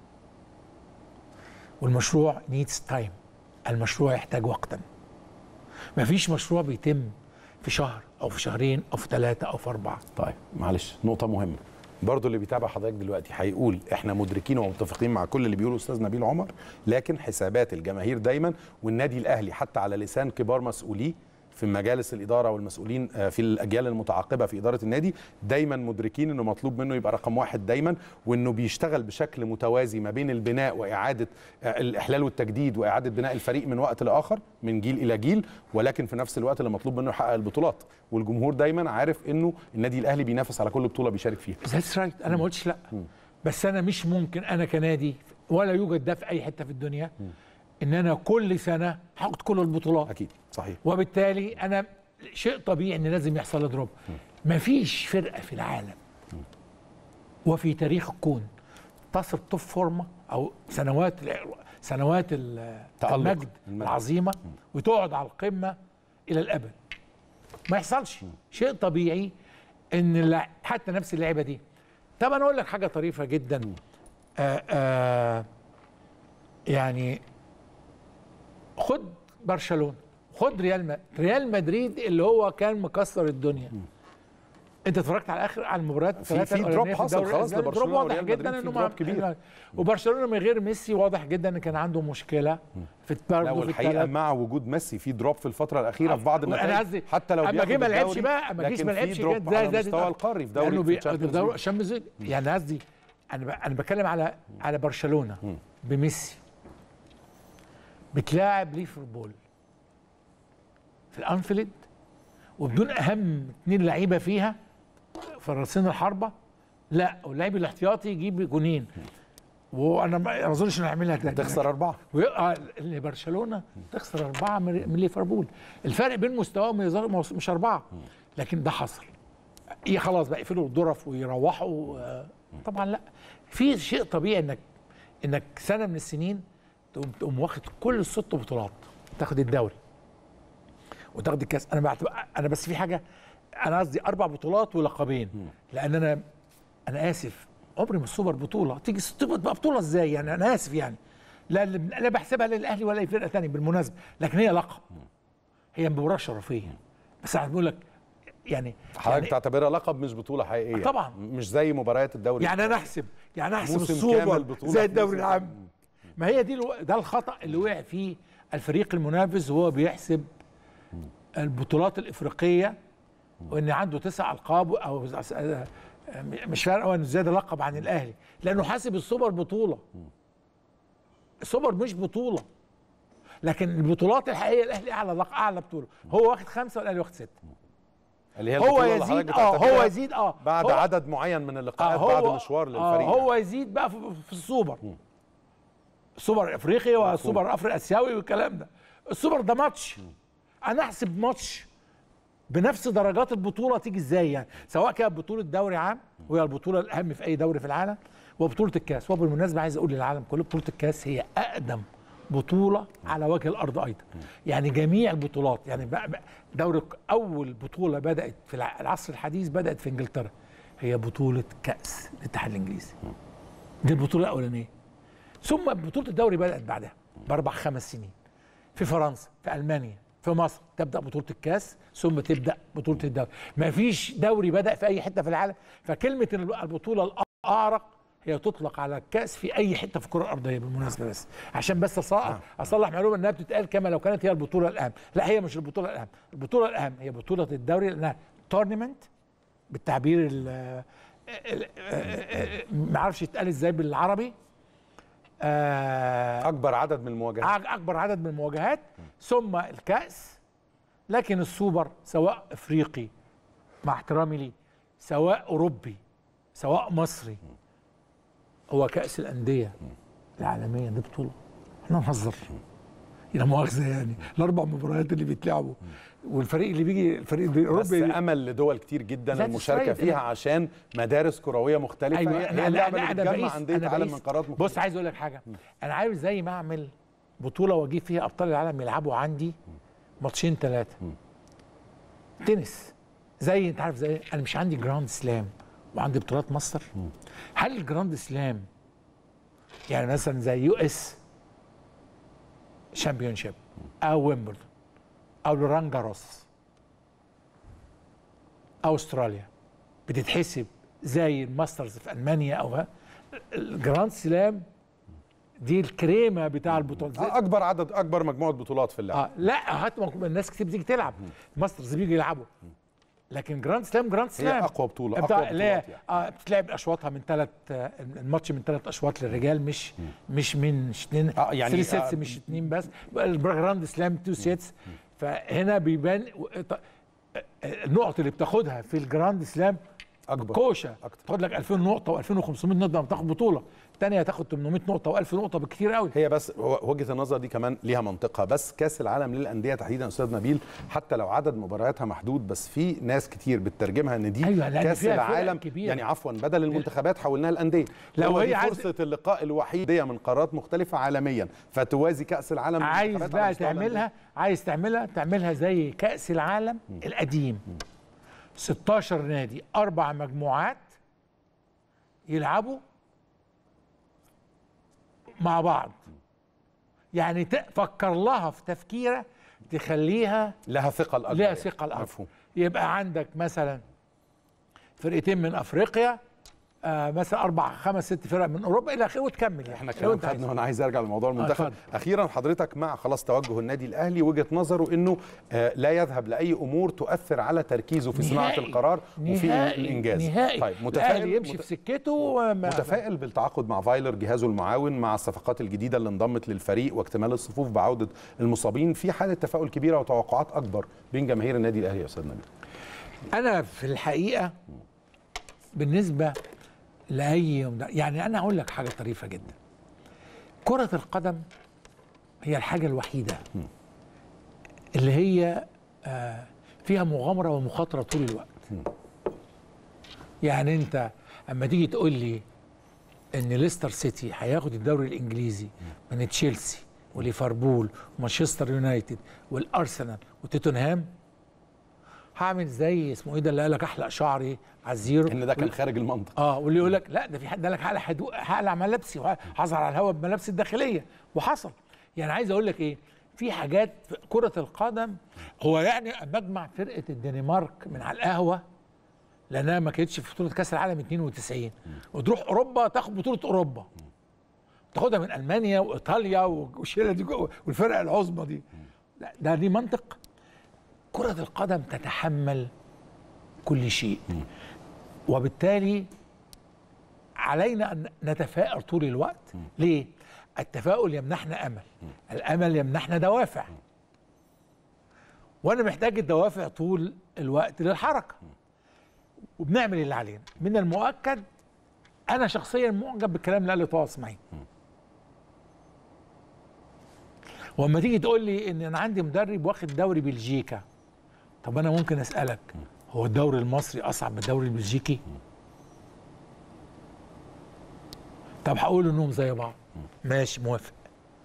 والمشروع نيدز تايم المشروع يحتاج وقتا مفيش مشروع بيتم في شهر او في شهرين او في ثلاثه او في اربعه طيب معلش نقطة مهمة برضه اللي بيتابع حضرتك دلوقتي هيقول احنا مدركين ومتفقين مع كل اللي بيقوله استاذ نبيل عمر لكن حسابات الجماهير دايما والنادي الاهلي حتى على لسان كبار مسؤوليه في مجالس الاداره والمسؤولين آه، في الاجيال المتعاقبه في اداره النادي دايما مدركين انه مطلوب منه يبقى رقم واحد دايما وانه بيشتغل بشكل متوازي ما بين البناء واعاده آه، الاحلال والتجديد واعاده بناء الفريق من وقت لاخر من جيل الى جيل ولكن في نفس الوقت اللي مطلوب منه يحقق البطولات والجمهور دايما عارف انه النادي الاهلي بينافس على كل بطوله بيشارك فيها ذاتس رايت انا ما قلتش لا بس انا مش ممكن انا كنادي ولا يوجد ده في اي حته في الدنيا ان انا كل سنه هاخد كل البطولات اكيد صحيح وبالتالي انا شيء طبيعي ان لازم يحصل دروب مفيش فرقه في العالم وفي تاريخ الكون تصل توب فورمه او سنوات الع- سنوات ال- تألق. المجد المجد. العظيمه وتقعد على القمه الى الابد ما يحصلش شيء طبيعي ان اللع- حتى نفس اللعيبه دي طب انا اقول لك حاجه طريفه جدا آآ آآ يعني خد برشلونه خد ريال مدريد ريال مدريد اللي هو كان مكسر الدنيا انت اتفرجت على اخر على المباريات في- الثلاثه في الأولانية دروب حصل الدوري خلاص الأسباني. لبرشلونة دروب واضح وريال جدا مدريد في انه دروب مع- كبير. وبرشلونه من غير ميسي واضح جدا ان كان عنده مشكله في لا برضه في والحقيقه الثلاث مع وجود ميسي في دروب في الفتره الاخيره في بعض انا النتائج قصدي حتى لو اما بياخد جه ما لعبش الدوري، بقى اما جيش لكن ما في لعبش دروب كده على زي مستوى القاري في دوري لانه في بي- الشامبيونز دوري ليج. الشامبيونز ليج يعني قصدي انا ب- انا بتكلم على على برشلونه بميسي بتلاعب ليفربول في الانفيلد وبدون اهم اثنين لعيبه فيها في راسين الحربه لا واللاعب الاحتياطي يجيب جونين وانا ما اظنش انه يعملها كده تخسر اربعه ويقع لبرشلونه تخسر اربعه من من ليفربول الفرق بين مستواهم يظهر- مش اربعه لكن ده حصل ايه خلاص بقى يقفلوا الظرف ويروحوا آه، طبعا لا في شيء طبيعي انك انك سنه من السنين تقوم تقوم واخد كل الست بطولات تاخد الدوري وتاخد الكاس انا بعتبر انا بس في حاجه انا قصدي اربع بطولات ولقبين لان انا انا اسف عمري ما السوبر بطوله تيجي تبقى تبقى بطوله ازاي يعني انا اسف يعني لا لا بحسبها للاهلي ولا اي فرقه ثانيه بالمناسبه لكن هي لقب هي مباراه شرفيه بس انا بقول لك يعني حضرتك يعني, تعتبرها لقب مش بطوله حقيقيه طبعا. مش زي مباريات الدوري يعني انا احسب يعني احسب موسم السوبر كامل بطولة زي في الدوري موسم. العام ما هي دي الو... ده الخطا اللي وقع فيه الفريق المنافس وهو بيحسب البطولات الافريقيه وان عنده تسع القاب او مش فارق انه زاد لقب عن الاهلي لانه حاسب السوبر بطوله السوبر مش بطوله لكن البطولات الحقيقيه الاهلي اعلى لق... اعلى بطوله هو واخد خمسه والاهلي واخد سته اللي هي هو البطولة اللي يزيد حضرتك اه هو بتعتبرها يزيد اه بعد هو عدد معين من اللقاءات آه بعد هو- مشوار آه للفريق هو يزيد بقى في, في السوبر السوبر الافريقي والسوبر الافريقي الاسيوي والكلام ده السوبر ده ماتش انا احسب ماتش بنفس درجات البطوله تيجي ازاي يعني سواء كانت بطوله دوري عام وهي البطوله الاهم في اي دوري في العالم وبطوله الكاس وبالمناسبه عايز اقول للعالم كله بطوله الكاس هي اقدم بطوله على وجه الارض ايضا يعني جميع البطولات يعني بقى بقى دوري اول بطوله بدات في الع- العصر الحديث بدات في انجلترا هي بطوله كاس الاتحاد الانجليزي دي البطوله الاولانيه ثم بطوله الدوري بدات بعدها باربع خمس سنين في فرنسا في المانيا في مصر تبدا بطوله الكاس ثم تبدا بطوله الدوري ما فيش دوري بدا في اي حته في العالم فكلمه البطوله الاعرق هي تطلق على الكاس في اي حته في الكره الارضيه بالمناسبه بس عشان بس اصلح اصلح معلومه انها بتتقال كما لو كانت هي البطوله الاهم لا هي مش البطوله الاهم البطوله الاهم هي بطوله الدوري لانها تورنمنت بالتعبير ال- ال- ما اعرفش يتقال ازاي بالعربي آه، اكبر عدد من المواجهات أك- اكبر عدد من المواجهات ثم الكاس لكن السوبر سواء افريقي مع احترامي ليه سواء اوروبي سواء مصري هو كاس الانديه العالميه دي بطوله احنا نهزر لا مؤاخذه يعني الاربع مباريات اللي بيتلعبوا والفريق اللي بيجي الفريق بس الاوروبي امل لدول كتير جدا ذات المشاركه الصيد. فيها عشان مدارس كرويه مختلفه ايوه هي انا هي اللعبه انا اللي انا بتجمع بقيس انديه انا عالم بقيس من قارات مختلفه بص عايز اقول لك حاجه انا عايز زي ما اعمل بطوله واجيب فيها ابطال العالم يلعبوا عندي ماتشين ثلاثه تنس زي انت عارف زي انا مش عندي جراند سلام وعندي بطولات مصر هل الجراند سلام يعني مثلا زي يو اس شامبيونشيب او ويمبلدون او لوران جاروس او استراليا بتتحسب زي الماسترز في المانيا او ها الجراند سلام دي الكريمه بتاع البطولات زي- اكبر عدد اكبر مجموعه بطولات في اللعبه اه لا هات ما- الناس كتير بتيجي تلعب ماسترز بيجي يلعبوا لكن جراند سلام جراند سلام اقوى بطولة، بتاع- أقوى لا بطولات يعني. اه بتلعب اشواطها من ثلاث الماتش من ثلاث اشواط للرجال مش مش من اثنين آه، يعني- يعني 3 سيتس آه، مش اثنين بس الجراند سلام 2 سيتس فهنا بيبان و- ط- النقط اللي بتاخدها في الجراند سلام أكبر. كوشه أكتر. تاخد لك 2000 نقطه و2500 نقطه لما تاخد بطوله الثانيه هتاخد 800 نقطه و1000 نقطه بالكثير قوي هي بس هو وجهه النظر دي كمان ليها منطقها بس كاس العالم للانديه تحديدا استاذ نبيل حتى لو عدد مبارياتها محدود بس في ناس كتير بتترجمها ان دي أيوة، لأن كاس فيها فرق العالم كبيرة. يعني عفوا بدل المنتخبات حولناها الانديه لو هو هي دي عايز- فرصه اللقاء الوحيد دي من قارات مختلفه عالميا فتوازي كاس العالم عايز للمنتخبات على بقى مستوى الأندية. تعملها عايز تعملها تعملها زي كأس العالم القديم 16 نادي أربع مجموعات يلعبوا مع بعض يعني تفكر لها في تفكيرة تخليها لها ثقل اكبر ليها يعني. ثقة الأكبر مفهوم يبقى عندك مثلا فرقتين من أفريقيا آه مثلا أربع خمس ست فرق من أوروبا إلى آخره وتكمل يعني احنا لو كلام أنت عايز. خدنا وانا عايز ارجع لموضوع المنتخب اتفضل. اخيرا حضرتك مع خلاص توجه النادي الاهلي وجهه نظره انه آه لا يذهب لاي امور تؤثر على تركيزه في صناعه نهائي. القرار وفي نهائي الانجاز نهائي طيب الأهلي متفائل يمشي في سكته وما- متفائل بالتعاقد مع فايلر جهازه المعاون مع الصفقات الجديده اللي انضمت للفريق واكتمال الصفوف بعوده المصابين في حاله تفاؤل كبيره وتوقعات اكبر بين جماهير النادي الاهلي يا استاذ نبيل انا في الحقيقه بالنسبه لاي مد- يعني انا اقول لك حاجه طريفه جدا كره القدم هي الحاجه الوحيده اللي هي آه، فيها مغامره ومخاطره طول الوقت يعني انت اما تيجي تقول لي ان ليستر سيتي هياخد الدوري الانجليزي من تشيلسي وليفربول ومانشستر يونايتد والارسنال وتوتنهام هعمل زي اسمه ايه ده اللي قال لك احلق شعري على الزيرو ان ده كان خارج المنطق اه واللي يقول لك لا ده في حد قال لك هقلع حدو- هقلع ملابسي وهظهر على الهواء بملابسي الداخليه وحصل يعني عايز اقول لك ايه في حاجات في كره القدم هو يعني مجمع فرقه الدنمارك من على القهوه لانها ما كانتش في بطوله كاس العالم 92 وتروح اوروبا تاخد بطوله اوروبا تاخدها من المانيا وايطاليا والشله دي جوه والفرق العظمى دي لا ده دي منطق كره القدم تتحمل كل شيء وبالتالي علينا ان نتفائل طول الوقت ليه التفاؤل يمنحنا امل الامل يمنحنا دوافع وانا محتاج الدوافع طول الوقت للحركه وبنعمل اللي علينا من المؤكد انا شخصيا معجب بالكلام اللي قاله طه اسماعيل واما تيجي تقول لي ان انا عندي مدرب واخد دوري بلجيكا طب انا ممكن اسالك هو الدوري المصري اصعب من الدوري البلجيكي طب هقول انهم زي بعض ماشي موافق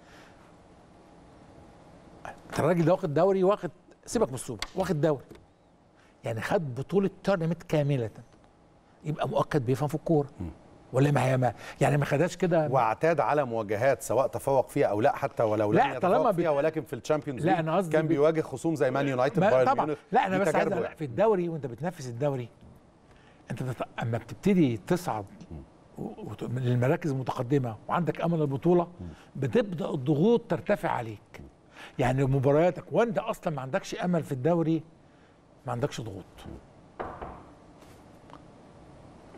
الراجل ده واخد دوري واخد سيبك من السوبر واخد دوري يعني خد بطوله تورنمنت كامله يبقى مؤكد بيفهم في الكوره ولا ما هي ما يعني ما خدهاش كده واعتاد على مواجهات سواء تفوق فيها او لا حتى ولو لا، لم يتفوق طالما بي- فيها ولكن في الشامبيونز لا، ليج أنا قصدي كان بي- بيواجه خصوم زي مان يونايتد ما بايرن طبعا ميونخ لا انا دي بس عايز تجاربه لا في الدوري وانت بتنافس الدوري انت تط... اما بتبتدي تصعد و- وت- من المراكز المتقدمه وعندك امل البطوله بتبدا الضغوط ترتفع عليك يعني مبارياتك وانت اصلا ما عندكش امل في الدوري ما عندكش ضغوط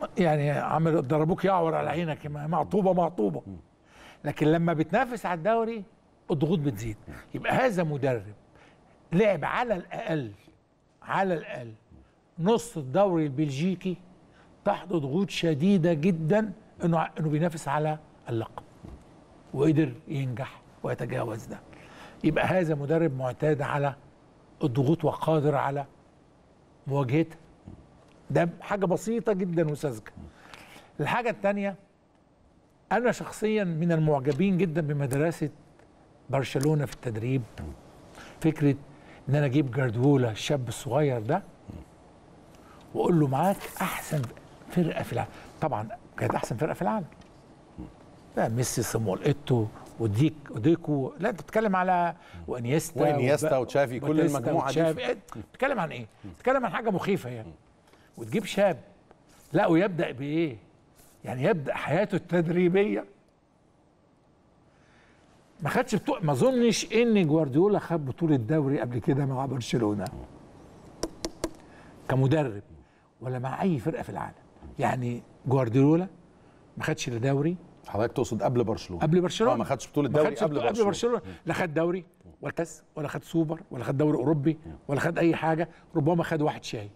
يعني عمل ضربوك يعور على عينك معطوبه معطوبه لكن لما بتنافس على الدوري الضغوط بتزيد يبقى هذا مدرب لعب على الاقل على الاقل نص الدوري البلجيكي تحت ضغوط شديده جدا انه انه بينافس على اللقب وقدر ينجح ويتجاوز ده يبقى هذا مدرب معتاد على الضغوط وقادر على مواجهتها ده حاجه بسيطه جدا وساذجه الحاجه الثانيه انا شخصيا من المعجبين جدا بمدرسه برشلونه في التدريب فكره ان انا اجيب جاردولا الشاب الصغير ده واقول له معاك احسن فرقه في العالم طبعا كانت احسن فرقه في العالم بقى ميسي صامويل ايتو وديك وديكو لا انت بتتكلم على وانيستا وانيستا وب- وتشافي، كل وباتيستا المجموعة دي. وتشافي. إيه، بتتكلم عن ايه؟ بتتكلم عن حاجه مخيفه يعني وتجيب شاب لا ويبدا بايه؟ يعني يبدا حياته التدريبيه ما خدش بطو... ما اظنش ان جوارديولا خد بطوله دوري قبل كده مع برشلونه كمدرب ولا مع اي فرقه في العالم يعني جوارديولا ما خدش لا دوري حضرتك تقصد قبل برشلونه قبل برشلونه اه ما خدش بطوله ما دوري خدش قبل بطولة برشلونه, برشلونه لا خد دوري ولا كاس ولا خد سوبر ولا خد دوري اوروبي ولا خد اي حاجه ربما خد واحد شاي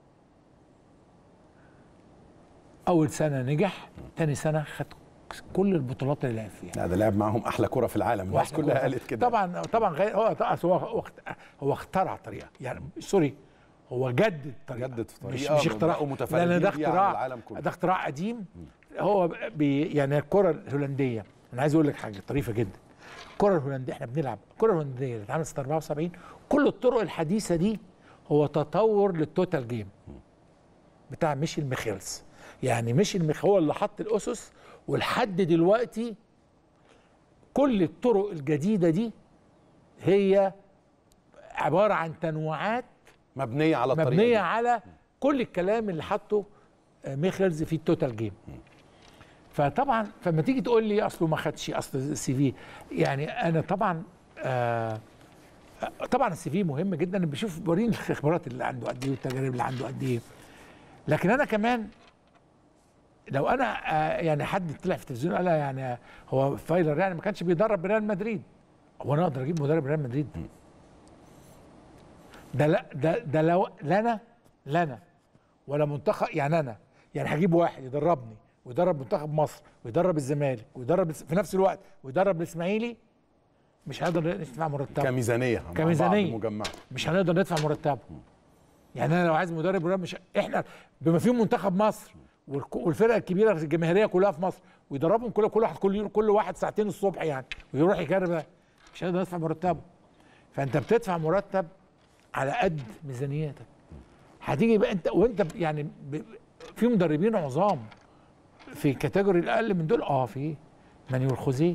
اول سنه نجح تاني سنه خد كل البطولات اللي لعب فيها لا ده لعب معاهم احلى كره في العالم الناس واحدة كلها كرة. قالت كده طبعا طبعا غير هو أصل هو هو اخت- هو اخترع طريقه يعني سوري هو جدد طريقه جدد في مش, طريقة مش اختراع بقوا متفردين لان ده بيها على اختراع العالم كله. ده اختراع قديم هو بي يعني الكره الهولنديه انا عايز اقول لك حاجه طريفه جدا الكره الهولنديه احنا بنلعب الكره الهولنديه اللي اتعملت سنه 74 كل الطرق الحديثه دي هو تطور للتوتال جيم بتاع ميشيل ميخيلز يعني ميشيل ميخ هو اللي حط الاسس ولحد دلوقتي كل الطرق الجديده دي هي عباره عن تنوعات مبنيه على الطريقه مبنيه دي. على كل الكلام اللي حطه آه، ميخلز في التوتال جيم فطبعا فما تيجي تقول لي اصله ما خدش اصل السي في يعني انا طبعا آه طبعا السي في مهم جدا أنا بشوف بوريني الخبرات اللي عنده قد ايه والتجارب اللي عنده قد ايه لكن انا كمان لو انا آه يعني حد طلع في التلفزيون قال يعني هو فايلر يعني ما كانش بيدرب ريال مدريد هو انا اقدر اجيب مدرب ريال مدريد ده لا ده ده لو لا انا لا انا ولا منتخب يعني انا يعني هجيب واحد يدربني ويدرب منتخب مصر ويدرب الزمالك ويدرب الس- في نفس الوقت ويدرب الاسماعيلي مش هنقدر ندفع مرتبه كميزانيه مع كميزانية. بعض مجمعه مش هنقدر ندفع مرتبه يعني انا لو عايز مدرب رياضي مش احنا بما فيهم منتخب مصر والك- والفرق الكبيره الجماهيريه كلها في مصر ويدربهم كل كل واحد كل يوم كل واحد ساعتين الصبح يعني ويروح يجرب مش هنقدر ندفع مرتبه فانت بتدفع مرتب على قد ميزانيتك هتيجي بقى انت وانت ب- يعني ب- في مدربين عظام في كاتيجوري الاقل من دول اه في مانويل خوزيه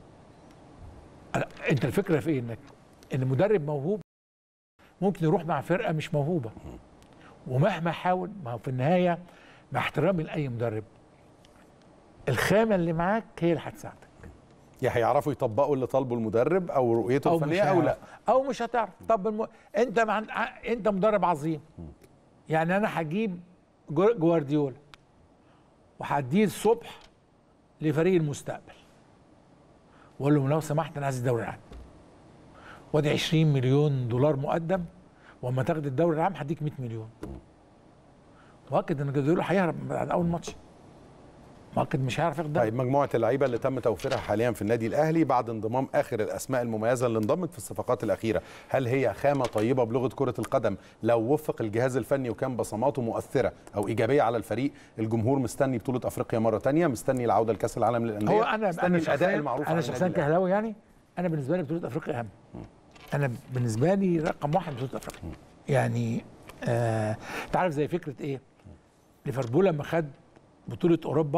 أنا- انت الفكره في ايه انك ان مدرب موهوب ممكن يروح مع فرقه مش موهوبه ومهما حاول ما هو في النهايه مع احترامي لاي مدرب الخامه اللي معاك هي اللي هتساعدك يا هيعرفوا يطبقوا اللي طالبه المدرب او رؤيته او مش الفنيه او لا هيعرف. او مش هتعرف طب الم... انت مع... انت مدرب عظيم يعني انا هجيب جو- جوارديولا وهديه الصبح لفريق المستقبل واقول لهم لو سمحت انا عايز الدوري العام وادي 20 مليون دولار مقدم واما تاخد الدوري العام هديك 100 مليون مؤكد ان جوارديولا هيهرب بعد اول ماتش مؤكد مش هيعرف ياخد الدوري طيب مجموعه اللعيبه اللي تم توفيرها حاليا في النادي الاهلي بعد انضمام اخر الاسماء المميزه اللي انضمت في الصفقات الاخيره هل هي خامه طيبه بلغه كره القدم لو وفق الجهاز الفني وكان بصماته مؤثره او ايجابيه على الفريق الجمهور مستني بطوله افريقيا مره تانية مستني العوده لكاس العالم للانديه هو انا مستني انا الاداء شخصيا المعروف انا عن شخصيا النادي الأهلي. كهلاوي يعني انا بالنسبه لي بطوله افريقيا اهم انا بالنسبه لي رقم واحد بطوله افريقيا يعني آه انت عارف زي فكره ايه ليفربول لما خد بطوله اوروبا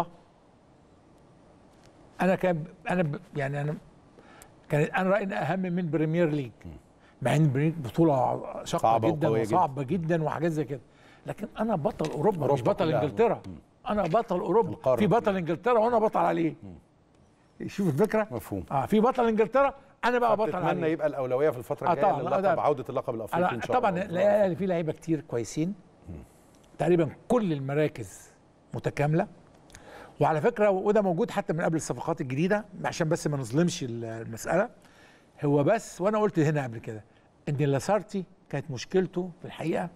انا كان انا ب- يعني انا كان انا رايي إنها اهم من بريمير ليج مع ان بريمير ليج بطوله شاقه صعبة جدا وقوية جدا. وصعبه جدا وحاجات زي كده لكن انا بطل اوروبا, مش أوروبا بطل كلها. انجلترا انا بطل اوروبا القارة في بطل كلها. انجلترا وانا بطل عليه شوف الفكره مفهوم اه في بطل انجلترا انا بقى بطل اتمنى عليه يبقى الاولويه في الفتره آه الجايه طبعاً، للقب ده- عوده اللقب الافريقي ان أنا شاء طبعا الله الاهلي فيه لعيبه كتير كويسين تقريبا كل المراكز متكامله وعلى فكره وده موجود حتى من قبل الصفقات الجديده عشان بس ما نظلمش المساله هو بس وانا قلت هنا قبل كده ان لاسارتي كانت مشكلته في الحقيقه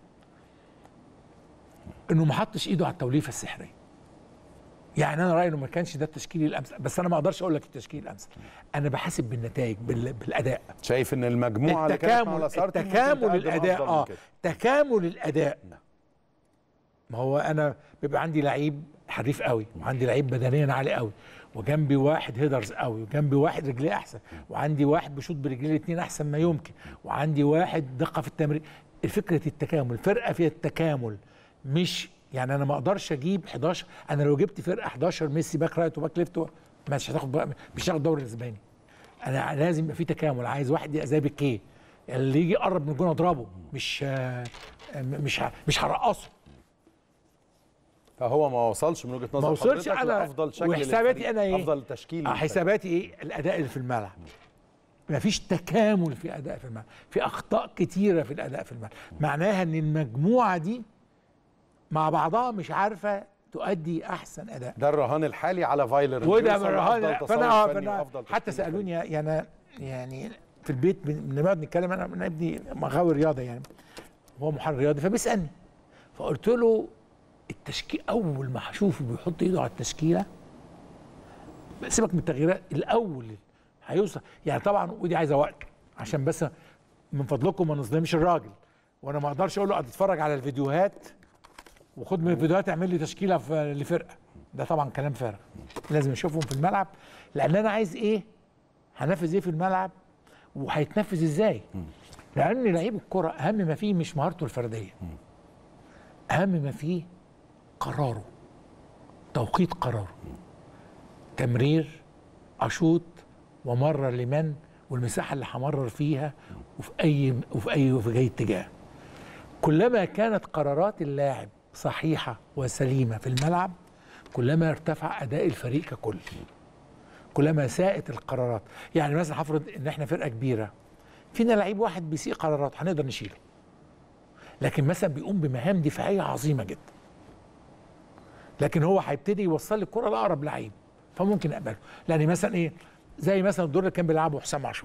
انه ما حطش ايده على التوليفه السحريه يعني انا رايي انه ما كانش ده التشكيل الامثل بس انا ما اقدرش اقول لك التشكيل الامثل انا بحاسب بالنتائج بال- بالاداء شايف ان المجموعه اللي كانت مع التكامل لاسارتي ممكن التكامل تقدم الاداء أفضل من اه كده. تكامل الاداء ما هو انا بيبقى عندي لعيب حريف قوي وعندي لعيب بدنيا عالي قوي وجنبي واحد هيدرز قوي وجنبي واحد رجليه احسن وعندي واحد بيشوط برجليه الاثنين احسن ما يمكن وعندي واحد دقه في التمرير فكره التكامل فرقه فيها التكامل مش يعني انا ما اقدرش اجيب 11 انا لو جبت فرقه 11 ميسي باك رايت وباك ليفت مش هتاخد بقى- مش هتاخد الدوري الاسباني انا لازم يبقى في تكامل عايز واحد يبقى زي بيكيه اللي يجي يقرب من الجون اضربه مش آه، مش ه- مش هرقصه فهو ما وصلش من وجهه نظر ما وصلش حضرتك انا لافضل شكل وحساباتي للفريق، انا ايه افضل تشكيل آه، للفريق. حساباتي ايه الاداء اللي في الملعب ما فيش تكامل في اداء في الملعب في اخطاء كتيره في الاداء في الملعب معناها ان المجموعه دي مع بعضها مش عارفه تؤدي احسن اداء ده الرهان الحالي على فايلر وده يوصل من لأفضل رهان تصور فانا آه، فني فانا وأفضل حتى تشكيل سالوني يعني أنا يعني في البيت بن- بنقعد نتكلم انا انا ابني مغاوي رياضه يعني هو محرر رياضي فبيسالني فقلت له التشكيل اول ما هشوفه بيحط ايده على التشكيله سيبك من التغييرات الاول هيوصل يعني طبعا ودي عايزه وقت عشان بس من فضلكم ما نظلمش الراجل وانا ما اقدرش اقول له اقعد اتفرج على الفيديوهات وخد من الفيديوهات اعمل لي تشكيله في لفرقه ده طبعا كلام فارغ لازم اشوفهم في الملعب لان انا عايز ايه هنفذ ايه في الملعب وهيتنفذ ازاي لان لعيب الكره اهم ما فيه مش مهارته الفرديه اهم ما فيه قراره توقيت قراره تمرير اشوط ومرر لمن والمساحه اللي همرر فيها وفي اي وفي اي وفي اي اتجاه كلما كانت قرارات اللاعب صحيحه وسليمه في الملعب كلما ارتفع اداء الفريق ككل كلما ساءت القرارات يعني مثلا هفرض ان احنا فرقه كبيره فينا لعيب واحد بيسيء قرارات هنقدر نشيله لكن مثلا بيقوم بمهام دفاعيه عظيمه جدا لكن هو هيبتدي يوصل لي الكره لاقرب لعيب فممكن اقبله لان مثلا ايه زي مثلا الدور اللي كان بيلعبه حسام عاشور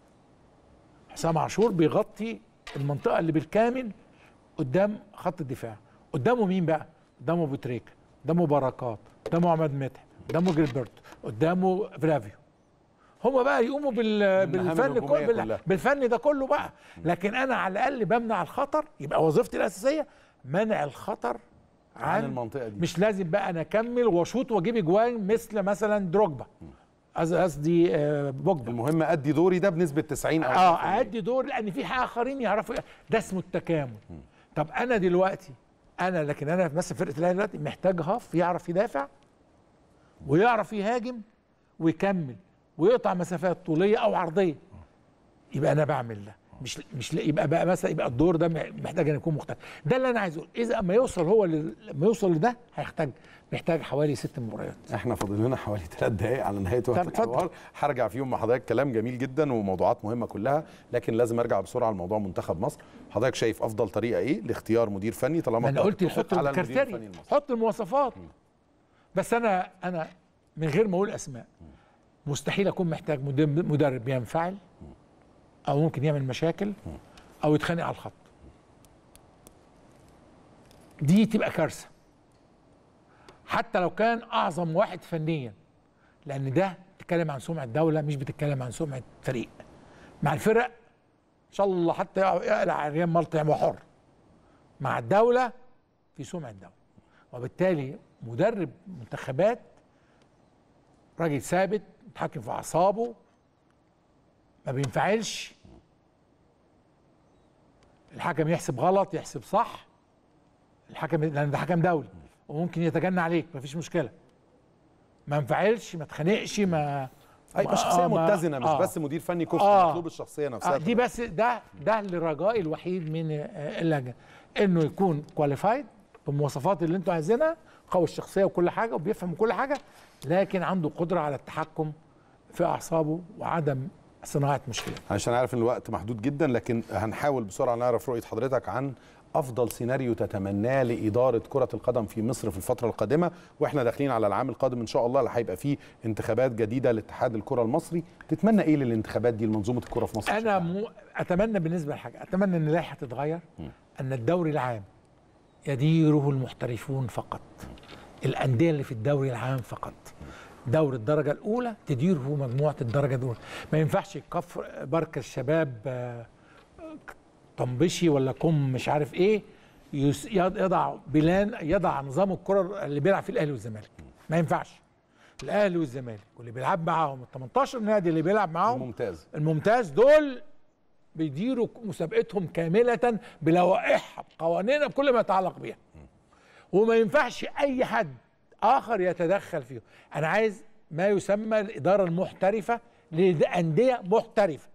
حسام عاشور بيغطي المنطقه اللي بالكامل قدام خط الدفاع قدامه مين بقى قدامه ابو تريكه قدامه بركات قدامه عماد متعب قدامه جilberto قدامه فلافيو هما بقى يقوموا بال... بالمهام بالفن الهجومية كل... بال... كلها. بالفن ده كله بقى لكن انا على الاقل بمنع الخطر يبقى وظيفتي الاساسيه منع الخطر عن, عن المنطقة دي. مش لازم بقى انا اكمل واشوط واجيب اجوان مثل مثلا دروجبا قص- قصدي آه، بوجبا المهم ادي دوري ده بنسبه 90 او اه 100%. ادي دور لان في اخرين يعرفوا ده اسمه التكامل طب انا دلوقتي انا لكن انا مثلا فرقه الاهلي دلوقتي محتاج هاف يعرف يدافع ويعرف يهاجم ويكمل ويقطع مسافات طوليه او عرضيه يبقى انا بعمل ده مش مش يبقى بقى مثلا يبقى الدور ده محتاج ان يكون مختلف ده اللي انا عايز اقول اذا اما يوصل هو لل- لما يوصل لده هيحتاج محتاج حوالي ست مباريات احنا فاضل لنا حوالي ثلاث دقائق على نهايه وقت طب اتفضل. الحوار هرجع فيهم مع حضرتك كلام جميل جدا وموضوعات مهمه كلها لكن لازم ارجع بسرعه لموضوع منتخب مصر حضرتك شايف افضل طريقه ايه لاختيار مدير فني طالما ما انا أنت قلت بتتفق حط على المدير الكريتيريا الفني المصري حط المواصفات بس انا انا من غير ما اقول اسماء مستحيل اكون محتاج مدرب مدرب ينفعل او ممكن يعمل مشاكل او يتخانق على الخط دي تبقى كارثه حتى لو كان اعظم واحد فنيا لان ده بتتكلم عن سمعه دوله مش بتتكلم عن سمعه فريق مع الفرق ان شاء الله حتى يقلع ريال مالطا يبقى حر مع الدوله في سمعه دوله وبالتالي مدرب منتخبات راجل ثابت متحكم في اعصابه ما بينفعلش الحكم يحسب غلط يحسب صح الحكم لان ده حكم دولي وممكن يتجنى عليك مفيش مشكله ما انفعلش ما اتخانقش ما اي ما- شخصيه آه، ما- متزنه مش آه. بس مدير فني كفته آه. مطلوب الشخصيه نفسها آه دي بس ده ده الرجاء الوحيد من آه، اللجنه انه يكون كواليفايد بالمواصفات اللي انتوا عايزينها قوي الشخصيه وكل حاجه وبيفهم كل حاجه لكن عنده قدره على التحكم في اعصابه وعدم صناعه مشكله عشان عارف ان الوقت محدود جدا لكن هنحاول بسرعه نعرف رؤيه حضرتك عن افضل سيناريو تتمناه لاداره كره القدم في مصر في الفتره القادمه واحنا داخلين على العام القادم ان شاء الله اللي هيبقى فيه انتخابات جديده لاتحاد الكره المصري تتمنى ايه للانتخابات دي لمنظومه الكره في مصر انا مو اتمنى بالنسبه لحاجه اتمنى ان اللائحه تتغير ان الدوري العام يديره المحترفون فقط الانديه اللي في الدوري العام فقط دوري الدرجه الاولى تديره مجموعه الدرجه الاولى ما ينفعش كفر بركه الشباب آه، طنبشي ولا كم مش عارف ايه يس- يضع بلان يضع نظام الكره اللي بيلعب فيه الاهلي والزمالك ما ينفعش الاهلي والزمالك واللي بيلعب معاهم ال 18 نادي اللي بيلعب معاهم ممتاز الممتاز دول بيديروا مسابقتهم كاملة بلوائحها بقوانينها بكل ما يتعلق بيها وما ينفعش أي حد آخر يتدخل فيه أنا عايز ما يسمى الإدارة المحترفة لأندية محترفة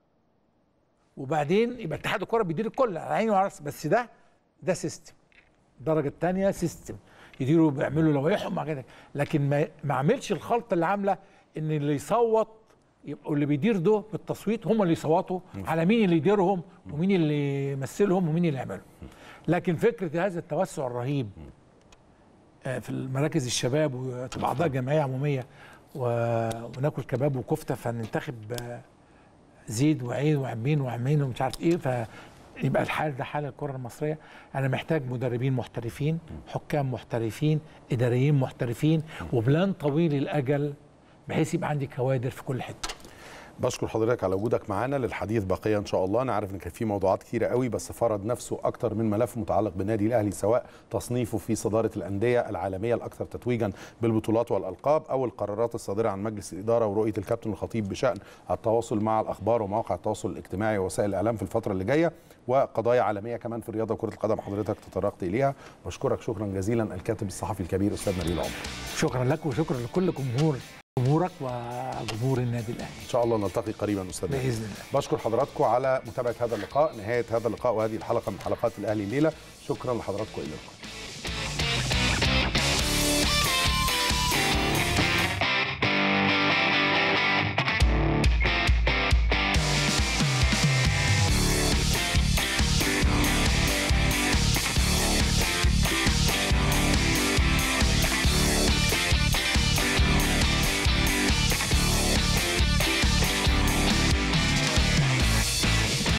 وبعدين يبقى اتحاد الكرة بيدير الكل على عيني وعلى راسي بس ده ده سيستم الدرجة الثانية سيستم يديروا بيعملوا لوائحهم مع كده لكن ما ما عملش الخلطة اللي عاملة ان اللي يصوت يبقوا اللي بيدير ده بالتصويت هم اللي يصوتوا على مين اللي يديرهم ومين اللي يمثلهم ومين اللي يعملهم لكن فكرة هذا التوسع الرهيب آه، في المراكز الشباب وتبقى اعضاء جمعيه عموميه و- وناكل كباب وكفته فننتخب آه، زيد وعيد وعمين وعمين ومش عارف ايه فيبقى الحال ده حال الكره المصريه انا محتاج مدربين محترفين حكام محترفين اداريين محترفين وبلان طويل الاجل بحيث يبقى عندي كوادر في كل حته بشكر حضرتك على وجودك معانا للحديث بقيه ان شاء الله انا عارف ان كان في موضوعات كتيره قوي بس فرض نفسه اكتر من ملف متعلق بالنادي الاهلي سواء تصنيفه في صداره الانديه العالميه الاكثر تتويجا بالبطولات والالقاب او القرارات الصادره عن مجلس الاداره ورؤيه الكابتن الخطيب بشان التواصل مع الاخبار ومواقع التواصل الاجتماعي ووسائل الاعلام في الفتره اللي جايه وقضايا عالميه كمان في الرياضه وكره القدم حضرتك تطرقت اليها بشكرك شكرا جزيلا الكاتب الصحفي الكبير استاذ نبيل عمر شكرا لك وشكرا لكل جمهور جمهورك وجمهور النادي الاهلي ان شاء الله نلتقي قريبا استاذ نبيل. باذن الله بشكر حضراتكم على متابعه هذا اللقاء نهايه هذا اللقاء وهذه الحلقه من حلقات الاهلي الليله شكرا لحضراتكم الى اللقاء